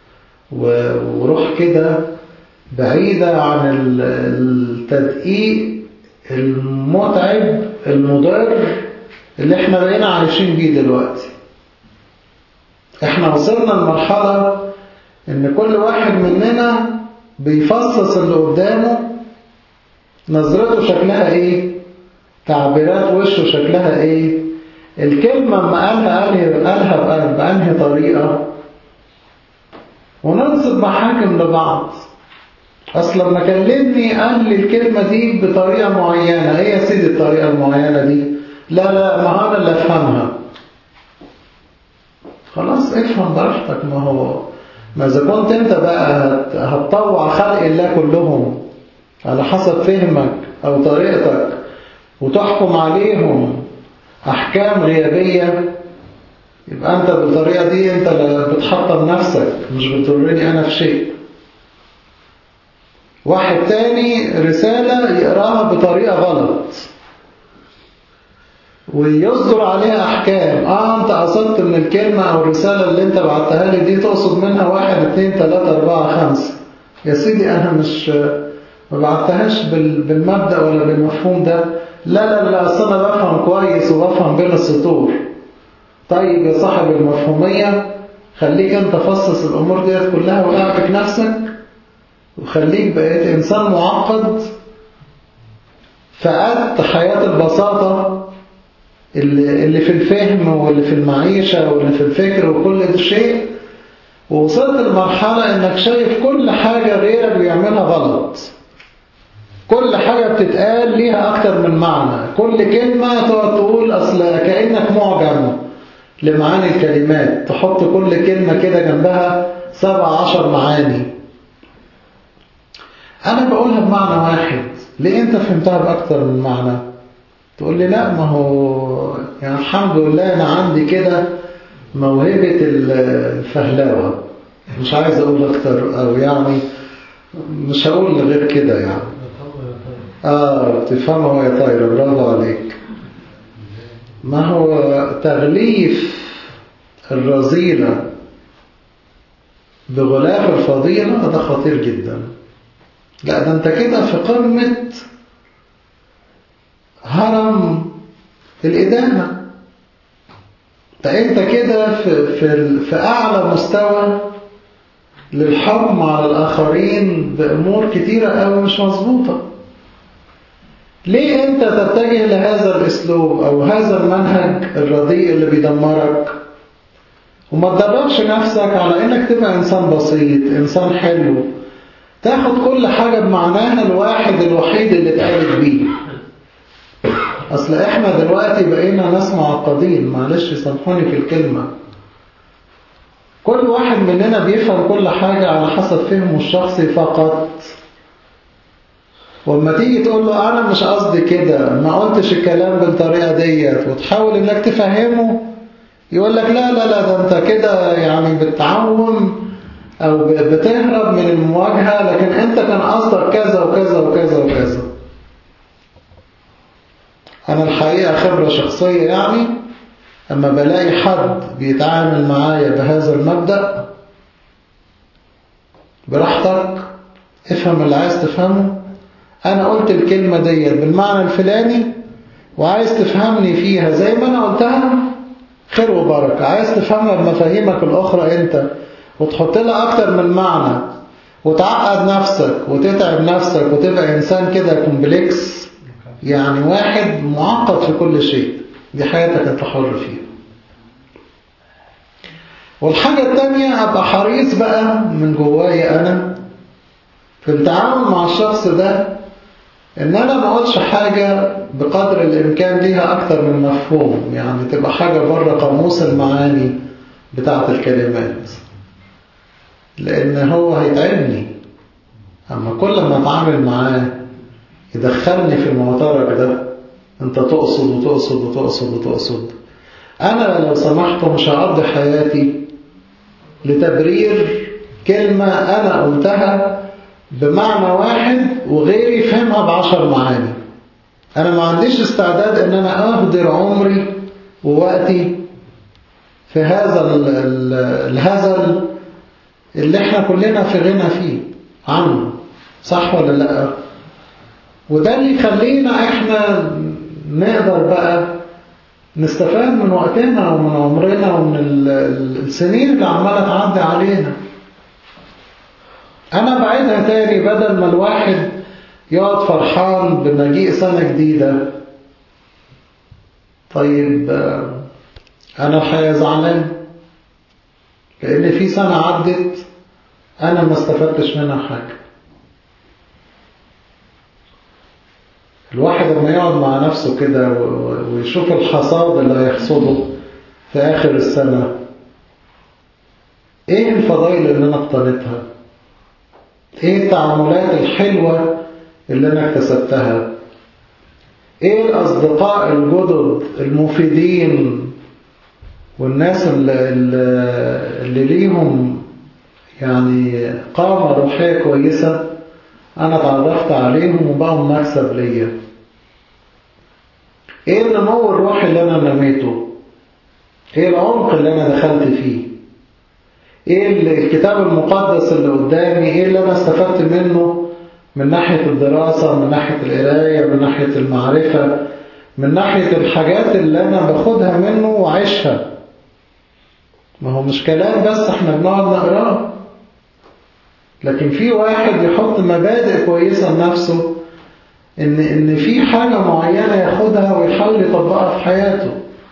وروح كده بعيدة عن التدقيق المتعب المضر اللي احنا بقينا عايشين بيه دلوقتي احنا وصلنا لمرحلة ان كل واحد مننا بيفصص اللي قدامه نظرته شكلها ايه تعبيرات وشه شكلها ايه الكلمة ما قالها قالها بأنهي طريقة وننصب محاكم لبعض أصل لما كلمني قال لي الكلمة دي بطريقة معينة ايه يا سيدي الطريقة المعينة دي لا لا ما أنا اللي أفهمها خلاص افهم براحتك ما هو ما إذا كنت أنت بقى هتطوع خلق الله كلهم على حسب فهمك أو طريقتك وتحكم عليهم أحكام غيابية يبقى أنت بالطريقة دي أنت بتحطم نفسك مش بتضرني أنا في شيء واحد تاني رسالة يقراها بطريقة غلط ويصدر عليها أحكام آه أنت قصدت من الكلمة أو الرسالة اللي أنت بعتها لي دي تقصد منها واحد اتنين تلاتة أربعة خمسة يا سيدي أنا مش ما بعتهاش بالمبدأ ولا بالمفهوم ده لا لا لا أصل أنا بفهم كويس وبفهم بين السطور طيب يا صاحب المفهومية خليك أنت فصص الأمور ديت كلها وأعبك نفسك وخليك بقيت إنسان معقد فقدت حياة البساطة اللي, اللي في الفهم واللي في المعيشة واللي في الفكر وكل شيء ووصلت لمرحلة انك شايف كل حاجة غيرك بيعملها غلط كل حاجة بتتقال ليها أكتر من معنى كل كلمة تقعد تقول أصل كأنك معجم لمعاني الكلمات تحط كل كلمة كده جنبها سبع عشر معاني أنا بقولها بمعنى واحد ليه أنت فهمتها بأكتر من معنى تقول لي لا ما هو يعني الحمد لله أنا عندي كده موهبة الفهلاوة مش عايز أقول أكتر أو يعني مش هقول غير كده يعني آه تفهمها وهي طايرة برافو عليك ما هو تغليف الرذيلة بغلاف الفضيلة ده خطير جدا لا ده انت كده في قمة هرم الإدانة ده انت كده في, في, في أعلى مستوى للحكم على الآخرين بأمور كتيرة أو مش مظبوطة ليه أنت تتجه لهذا الأسلوب أو هذا المنهج الرديء اللي بيدمرك وما تدربش نفسك على أنك تبقى إنسان بسيط إنسان حلو تاخد كل حاجة بمعناها الواحد الوحيد اللي اتقالت بيه أصل إحنا دلوقتي بقينا ناس معقدين معلش سامحوني في الكلمة كل واحد مننا بيفهم كل حاجة على حسب فهمه الشخصي فقط وما تيجي تقول له أنا مش قصدي كده ما قلتش الكلام بالطريقة ديت وتحاول إنك تفهمه يقول لك لا لا لا ده أنت كده يعني بتعوم أو بتهرب من المواجهة لكن أنت كان قصدك كذا وكذا وكذا وكذا أنا الحقيقة خبرة شخصية يعني أما بلاقي حد بيتعامل معايا بهذا المبدأ براحتك افهم اللي عايز تفهمه أنا قلت الكلمة ديت بالمعنى الفلاني وعايز تفهمني فيها زي ما أنا قلتها خير وبركة عايز تفهمها بمفاهيمك الأخرى أنت وتحط لها أكتر من معنى وتعقد نفسك وتتعب نفسك وتبقى إنسان كده كومبلكس يعني واحد معقد في كل شيء دي حياتك أنت حر فيها والحاجة التانية أبقى حريص بقى من جواي أنا في التعامل مع الشخص ده إن أنا ما أقولش حاجة بقدر الإمكان ليها أكتر من مفهوم يعني تبقى حاجة بره قاموس المعاني بتاعة الكلمات لأن هو هيتعبني أما كل ما أتعامل معاه يدخلني في معترك ده أنت تقصد وتقصد وتقصد وتقصد أنا لو سمحت مش هقضي حياتي لتبرير كلمة أنا قلتها بمعنى واحد وغيري فهمها بعشر معاني أنا ما عنديش استعداد أن أنا أهدر عمري ووقتي في هذا الهزل اللي احنا كلنا في غنى فيه عنه صح ولا لا وده اللي يخلينا احنا نقدر بقى نستفاد من وقتنا ومن عمرنا ومن السنين اللي عمالة تعدي علينا أنا بعيدها تاني بدل ما الواحد يقعد فرحان بمجيء سنة جديدة طيب أنا الحقيقة زعلان لأن في سنة عدت أنا ما استفدتش منها حاجة الواحد لما يقعد مع نفسه كده ويشوف الحصاد اللي هيحصده في آخر السنة إيه الفضائل اللي أنا اقتنيتها إيه التعاملات الحلوة اللي أنا اكتسبتها إيه الأصدقاء الجدد المفيدين والناس اللي, اللي ليهم يعني قامة روحية كويسة أنا تعرفت عليهم وبقوا مكسب ليا إيه النمو الروحي اللي أنا نميته إيه العمق اللي أنا دخلت فيه إيه الكتاب المقدس اللي قدامي إيه اللي أنا استفدت منه من ناحية الدراسة من ناحية القراية من ناحية المعرفة من ناحية الحاجات اللي أنا باخدها منه وعيشها ما هو مش كلام بس احنا بنقعد نقراه لكن في واحد يحط مبادئ كويسة لنفسه ان ان في حاجة معينة ياخدها ويحاول يطبقها في حياته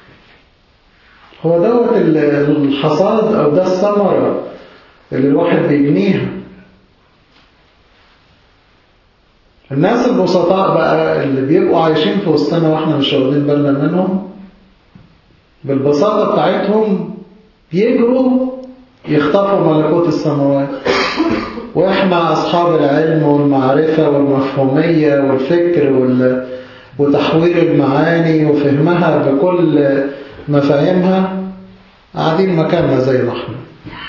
هو دوت الحصاد او ده الثمرة اللي الواحد بيجنيها الناس البسطاء بقى اللي بيبقوا عايشين في وسطنا واحنا مش واخدين بالنا منهم بالبساطة بتاعتهم بيجروا يخطفوا ملكوت السماوات واحنا اصحاب العلم والمعرفة والمفهومية والفكر وال... وتحوير المعاني وفهمها بكل مفاهيمها قاعدين مكاننا زي ما احنا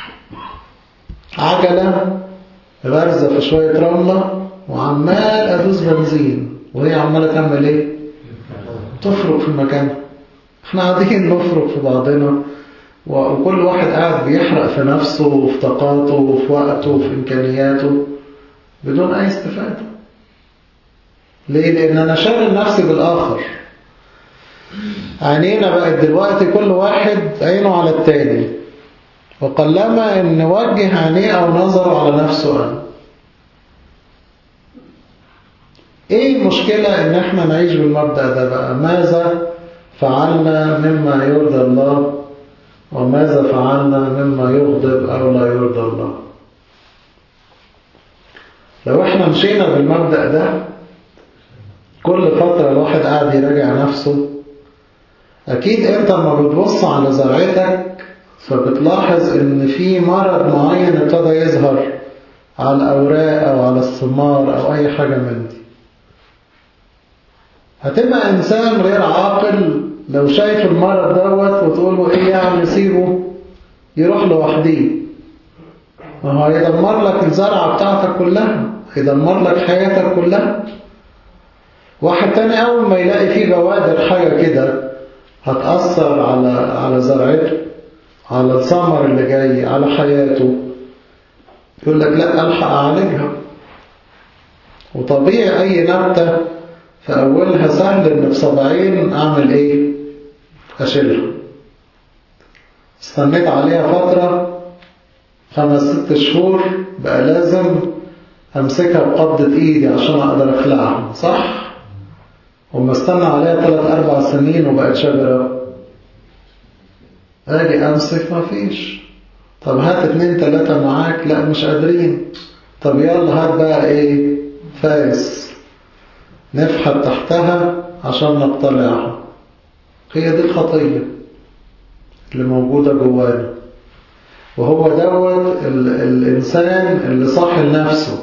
عجلة غرزة في شوية رملة وعمال ادوس بنزين وهي عمالة تعمل ايه تفرق في مكانها احنا قاعدين نفرق في بعضنا وكل واحد قاعد بيحرق في نفسه وفي طاقاته وفي وقته وفي إمكانياته بدون أي استفادة ليه؟ لأن أنا شاغل نفسي بالآخر عينينا بقت دلوقتي كل واحد عينه على التاني وقلما أن نوجه عينيه أو نظره على نفسه أنا إيه المشكلة أن احنا نعيش بالمبدأ ده بقى ماذا فعلنا مما يرضى الله وماذا فعلنا مما يغضب أو لا يرضى الله لو احنا مشينا بالمبدأ ده كل فترة الواحد قاعد يراجع نفسه أكيد أنت لما بتبص على زرعتك فبتلاحظ إن في مرض معين ابتدى يظهر على الأوراق أو على الثمار أو أي حاجة من دي هتبقى إنسان غير عاقل لو شايف المرض دوت وتقول له ايه يعني سيبه يروح لوحديه ما هو هيدمر لك الزرعة بتاعتك كلها هيدمر لك حياتك كلها واحد تاني أول ما يلاقي فيه بوادر حاجة كده هتأثر على على زرعته على الثمر اللي جاي على حياته يقول لك لا ألحق أعالجها وطبيعي أي نبتة فأولها سهل إن بصبعين أعمل إيه؟ أشيلها استنيت عليها فترة خمس ست شهور بقى لازم أمسكها بقبضة إيدي عشان أقدر أخلعها صح؟ وما استنى عليها ثلاث أربع سنين وبقت شجرة أجي أمسك ما فيش طب هات اتنين تلاتة معاك لا مش قادرين طب يلا هات بقى إيه فاس نفحت تحتها عشان نقتلعها هي دي الخطية اللي موجودة جوانا وهو دوت الإنسان اللي صاحي لنفسه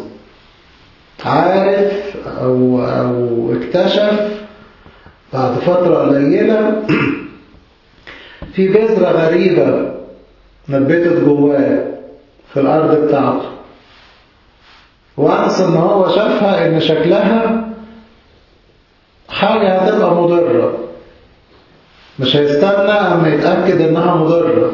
عارف أو, أو اكتشف بعد فترة قليلة في بذرة غريبة نبتت جواه في الأرض بتاعته وأنس إن هو شافها إن شكلها حاجة هتبقى مضرة مش هيستنى أما يتأكد إنها مضرة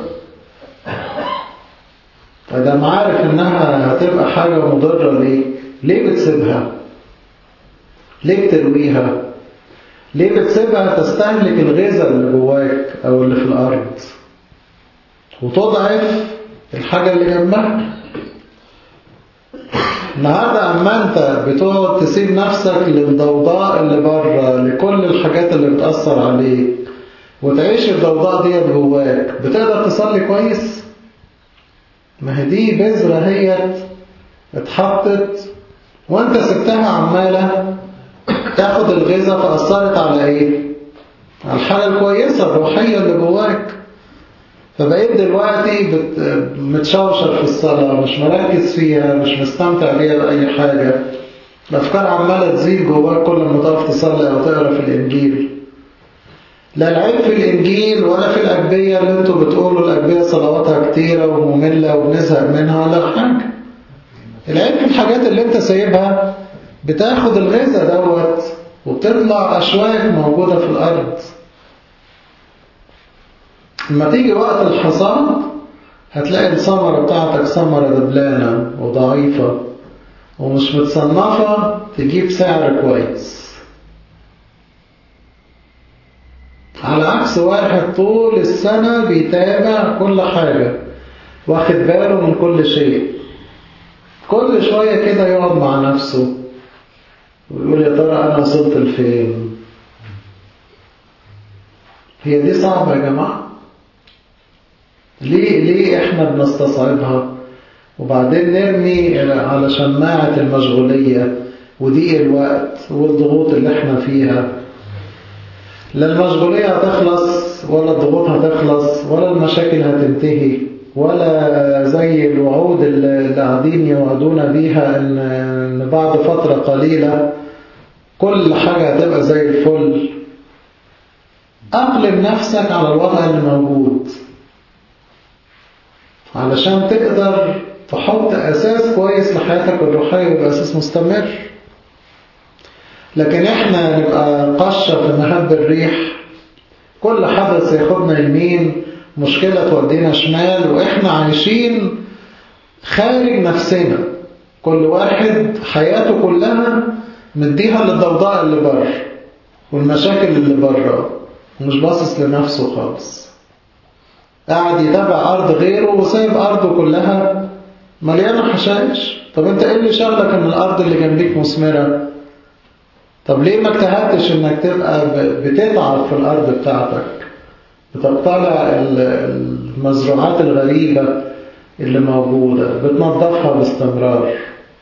فده عارف إنها هتبقى حاجة مضرة ليه ليه بتسيبها ليه بترويها ليه بتسيبها تستهلك الغذاء اللي جواك أو اللي في الأرض وتضعف الحاجة اللي جنبها النهاردة أما أنت بتقعد تسيب نفسك للضوضاء اللي بره لكل الحاجات اللي بتأثر عليك وتعيش الضوضاء دي جواك بتقدر تصلي كويس ما هي دي بذرة هي اتحطت وانت سبتها عمالة تاخد الغذاء فأثرت على ايه على الحالة الكويسة الروحية اللي جواك فبقيت دلوقتي بت... متشوشر في الصلاة مش مركز فيها مش مستمتع بيها بأي حاجة الأفكار عمالة تزيد جواك كل ما تقف تصلي أو تقرأ في الإنجيل لا العيب في الإنجيل ولا في الأجبية اللي انتوا بتقولوا الأجبية صلواتها كتيرة ومملة وبنزهق منها ولا حاجة العيب في الحاجات اللي انت سايبها بتاخد الغذاء دوت وبتطلع أشواك موجودة في الأرض لما تيجي وقت الحصاد هتلاقي الثمرة بتاعتك ثمرة دبلانة وضعيفة ومش متصنفة تجيب سعر كويس على عكس واحد طول السنة بيتابع كل حاجة واخد باله من كل شيء كل شوية كده يقعد مع نفسه ويقول يا ترى أنا وصلت لفين هي دي صعبة يا جماعة ليه ليه احنا بنستصعبها وبعدين نرمي على شماعة المشغولية وضيق الوقت والضغوط اللي احنا فيها لا المشغولية هتخلص ولا الضغوط هتخلص ولا المشاكل هتنتهي ولا زي الوعود اللي قاعدين يوعدونا بيها ان ان بعد فترة قليلة كل حاجة هتبقى زي الفل أقلم نفسك على الوضع اللي موجود علشان تقدر تحط أساس كويس لحياتك الروحية ويبقى أساس مستمر لكن احنا نبقى قشة في مهب الريح كل حدث ياخدنا يمين مشكلة تودينا شمال وإحنا عايشين خارج نفسنا كل واحد حياته كلها مديها للضوضاء اللي بره والمشاكل اللي بره ومش باصص لنفسه خالص قاعد يتابع أرض غيره وسايب أرضه كلها مليانة حشائش طب انت ايه اللي شغلك ان الأرض اللي جنبيك مثمرة طب ليه ما اجتهدتش انك تبقى بتتعب في الأرض بتاعتك بتطلع المزروعات الغريبة اللي موجودة بتنظفها باستمرار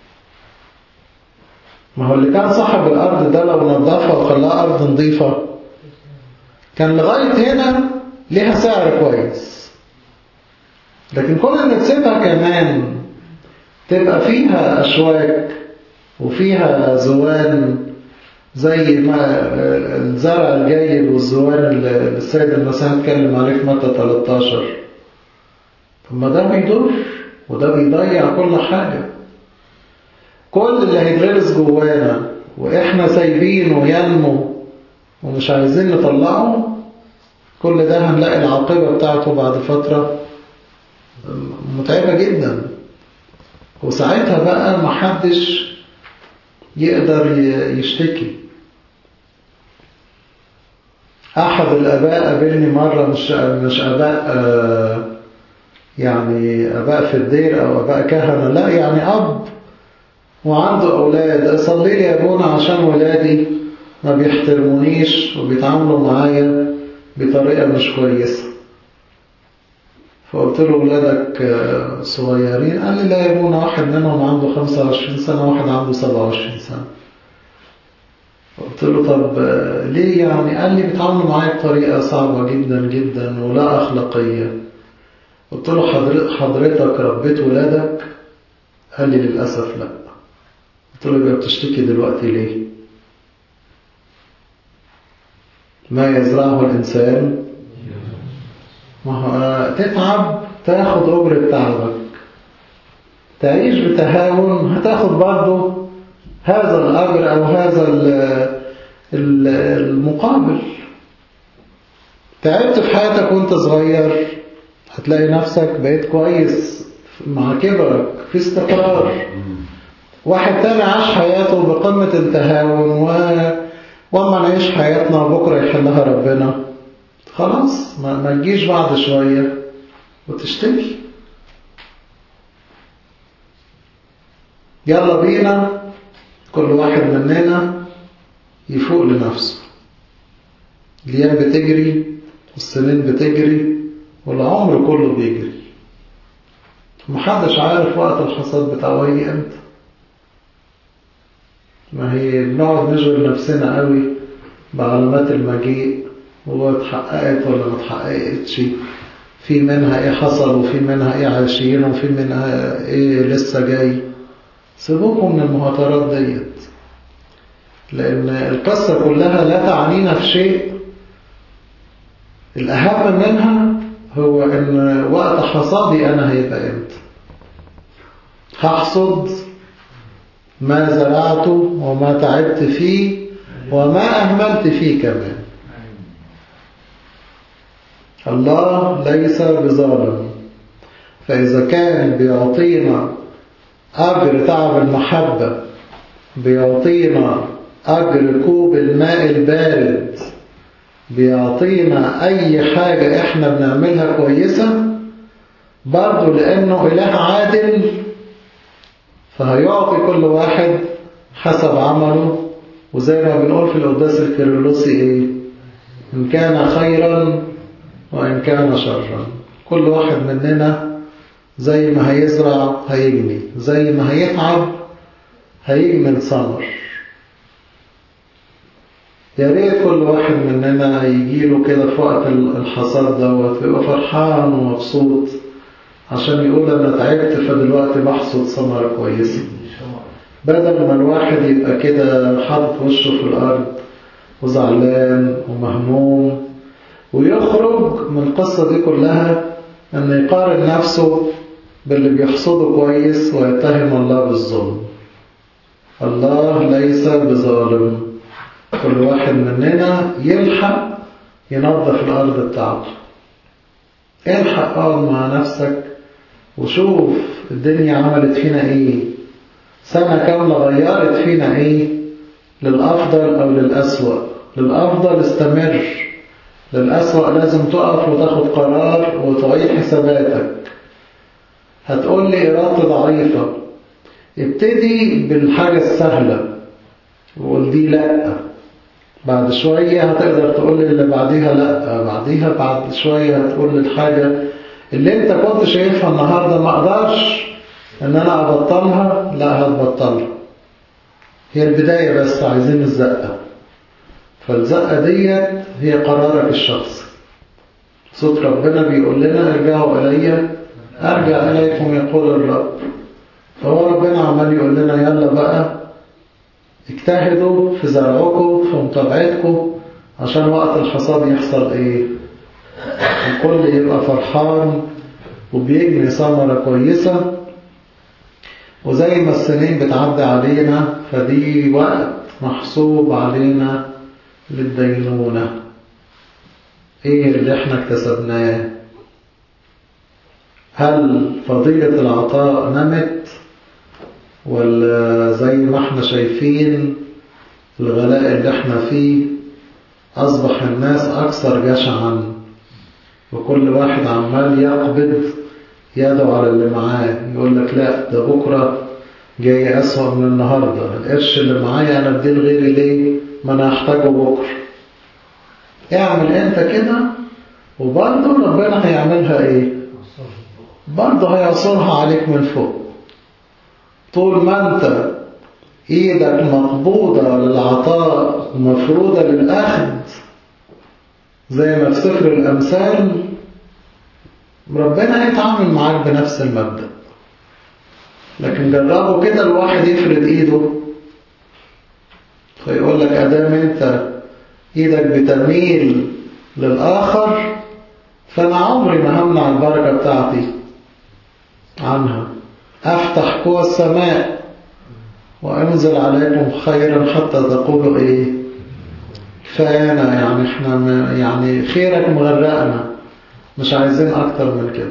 ما هو اللي كان صاحب الأرض ده لو نظفها وخلاها أرض نظيفة كان لغاية هنا ليها سعر كويس لكن كل ما تسيبها كمان تبقى فيها أشواك وفيها زوان زي ما الزرع الجيد والزوان اللي السيد المسيح اتكلم عليه في متى 13 طب ما ده بيضر وده بيضيع كل حاجة كل اللي هيتغرس جوانا واحنا سايبينه ينمو ومش عايزين نطلعه كل ده هنلاقي العاقبة بتاعته بعد فترة متعبة جدا وساعتها بقى محدش يقدر يشتكي أحد الآباء قابلني مرة مش مش آباء آه يعني آباء في الدير أو آباء كهنة لا يعني أب وعنده أولاد صلي لي يا ابونا عشان ولادي ما بيحترمونيش وبيتعاملوا معايا بطريقة مش كويسة فقلت له ولادك صغيرين قال لي لا يا ابونا واحد منهم عنده 25 سنة واحد عنده 27 سنة قلت له طب ليه يعني قال لي بيتعاملوا معايا بطريقة صعبة جدا جدا ولا أخلاقية قلت له حضرتك ربيت ولادك قال لي للأسف لا قلت له يبقى بتشتكي دلوقتي ليه ما يزرعه الإنسان ما هو تتعب تاخد أجرة تعبك تعيش بتهاون هتاخد برضه هذا الأجر أو هذا المقابل تعبت في حياتك وانت صغير هتلاقي نفسك بقيت كويس مع كبرك في استقرار واحد تاني عاش حياته بقمة التهاون و... وما نعيش حياتنا وبكرة يحلها ربنا خلاص ما, ما تجيش بعد شوية وتشتكي يلا بينا كل واحد مننا يفوق لنفسه الأيام بتجري والسنين بتجري والعمر كله بيجري محدش عارف وقت الحصاد بتاعه هي امتى ما هي بنقعد نشغل نفسنا قوي بعلامات المجيء هو اتحققت ولا ما اتحققتش في منها ايه حصل وفي منها ايه عايشين وفي منها ايه لسه جاي سيبوكم من المهاترات ديت لأن القصة كلها لا تعنينا في شيء الأهم منها هو أن وقت حصادي أنا هيبقى إمتى هحصد ما زرعته وما تعبت فيه وما أهملت فيه كمان الله ليس بظالم فإذا كان بيعطينا أجر تعب المحبة بيعطينا أجر كوب الماء البارد بيعطينا أي حاجة إحنا بنعملها كويسة برضو لأنه إله عادل فهيعطي كل واحد حسب عمله وزي ما بنقول في القداس الكيرلسي إيه إن كان خيرا وإن كان شرا كل واحد مننا زي ما هيزرع هيجني زي ما هيتعب هيجمل ثمر يا ريت كل واحد مننا يجيله كده في وقت الحصاد دوت ويبقى فرحان ومبسوط عشان يقول انا تعبت فدلوقتي بحصد ثمرة كويسة بدل ما الواحد يبقى كده حاطط وشه في الارض وزعلان ومهموم ويخرج من القصة دي كلها ان يقارن نفسه باللي بيحصده كويس ويتهم الله بالظلم الله ليس بظالم كل واحد مننا يلحق ينظف الأرض بتاعته الحق اقعد مع نفسك وشوف الدنيا عملت فينا ايه سنة كاملة غيرت فينا ايه للأفضل أو للأسوأ للأفضل استمر للأسوأ لازم تقف وتاخد قرار وتعيد حساباتك هتقول لي إرادتي ضعيفة ابتدي بالحاجة السهلة وقول دي لأ بعد شوية هتقدر تقول لي اللي بعديها لأ بعديها بعد شوية هتقول لي الحاجة اللي انت كنت شايفها النهاردة ما اقدرش ان انا ابطلها لا هتبطلها هي البداية بس عايزين الزقة فالزقة ديت هي قرارك الشخصي صوت ربنا بيقول لنا ارجعوا إلي أرجع إليكم يقول الرب فهو ربنا عمال يقول لنا يلا بقى اجتهدوا في زرعكم في متابعتكم عشان وقت الحصاد يحصل ايه الكل يبقى فرحان وبيجني ثمرة كويسة وزي ما السنين بتعدي علينا فدي وقت محسوب علينا للدينونة ايه اللي احنا اكتسبناه هل فضيلة العطاء نمت ولا زي ما احنا شايفين الغلاء اللي احنا فيه أصبح الناس أكثر جشعا وكل واحد عمال يقبض يده على اللي معاه يقول لك لا ده بكرة جاي أسوأ من النهاردة القرش اللي معايا أنا اديه لغيري ليه ما أنا هحتاجه بكرة اعمل أنت كده وبرضه ربنا هيعملها إيه برضه هيعصرها عليك من فوق طول ما أنت إيدك مقبوضة للعطاء ومفروضة للأخذ زي ما في سفر الأمثال ربنا هيتعامل معاك بنفس المبدأ لكن جربوا كده الواحد يفرد ايده فيقول لك ادام انت ايدك بتميل للآخر فأنا عمري ما همنع البركة بتاعتي عنها أفتح قوى السماء وأنزل عليكم خيرا حتى تقولوا إيه كفايانا يعني إحنا يعني خيرك مغرقنا مش عايزين أكتر من كده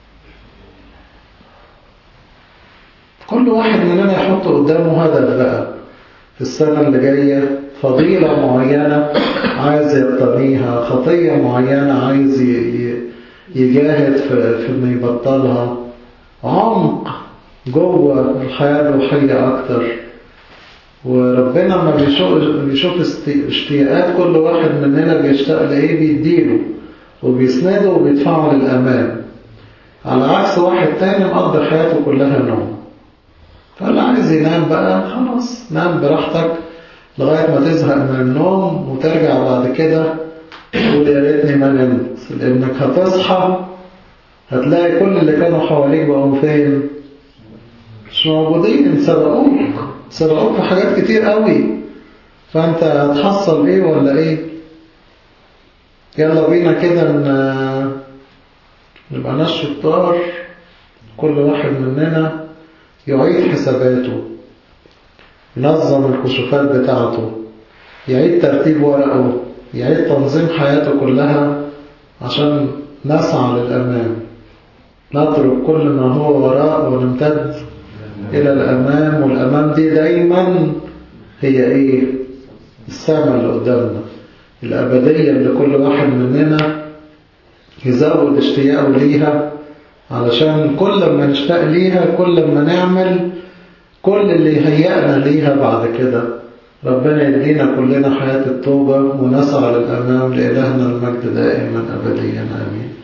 كل واحد مننا يحط قدامه هدف بقى في السنة اللي جاية فضيلة معينة عايز يقتنيها خطية معينة عايز يجاهد في انه يبطلها عمق جوه الحياة الروحية أكتر وربنا ما بيشوف, بيشوف اشتياقات كل واحد مننا بيشتاق لإيه بيديله وبيسنده وبيدفعه للأمام على عكس واحد تاني مقضي حياته كلها نوم فاللي عايز ينام بقى خلاص نام براحتك لغاية ما تزهق من النوم وترجع بعد كده تقول يا ريتني ما نمت لأنك هتصحى هتلاقي كل اللي كانوا حواليك بقوا فين مش موجودين سبقوك سبقوك في حاجات كتير قوي فأنت هتحصل إيه ولا إيه يلا بينا كده نبقى ناس شطار كل واحد مننا يعيد حساباته ينظم الكشوفات بتاعته يعيد ترتيب ورقه يعيد تنظيم حياته كلها عشان نسعى للأمام نترك كل ما هو وراء ونمتد إلى الأمام والأمام دي دايما هي إيه السماء اللي قدامنا الأبدية اللي كل واحد مننا يزود اشتياقه ليها علشان كل ما نشتاق ليها كل ما نعمل كل اللي يهيئنا ليها بعد كده ربنا يدينا كلنا حياة التوبة ونسعى للأمام لإلهنا المجد دائما أبديا آمين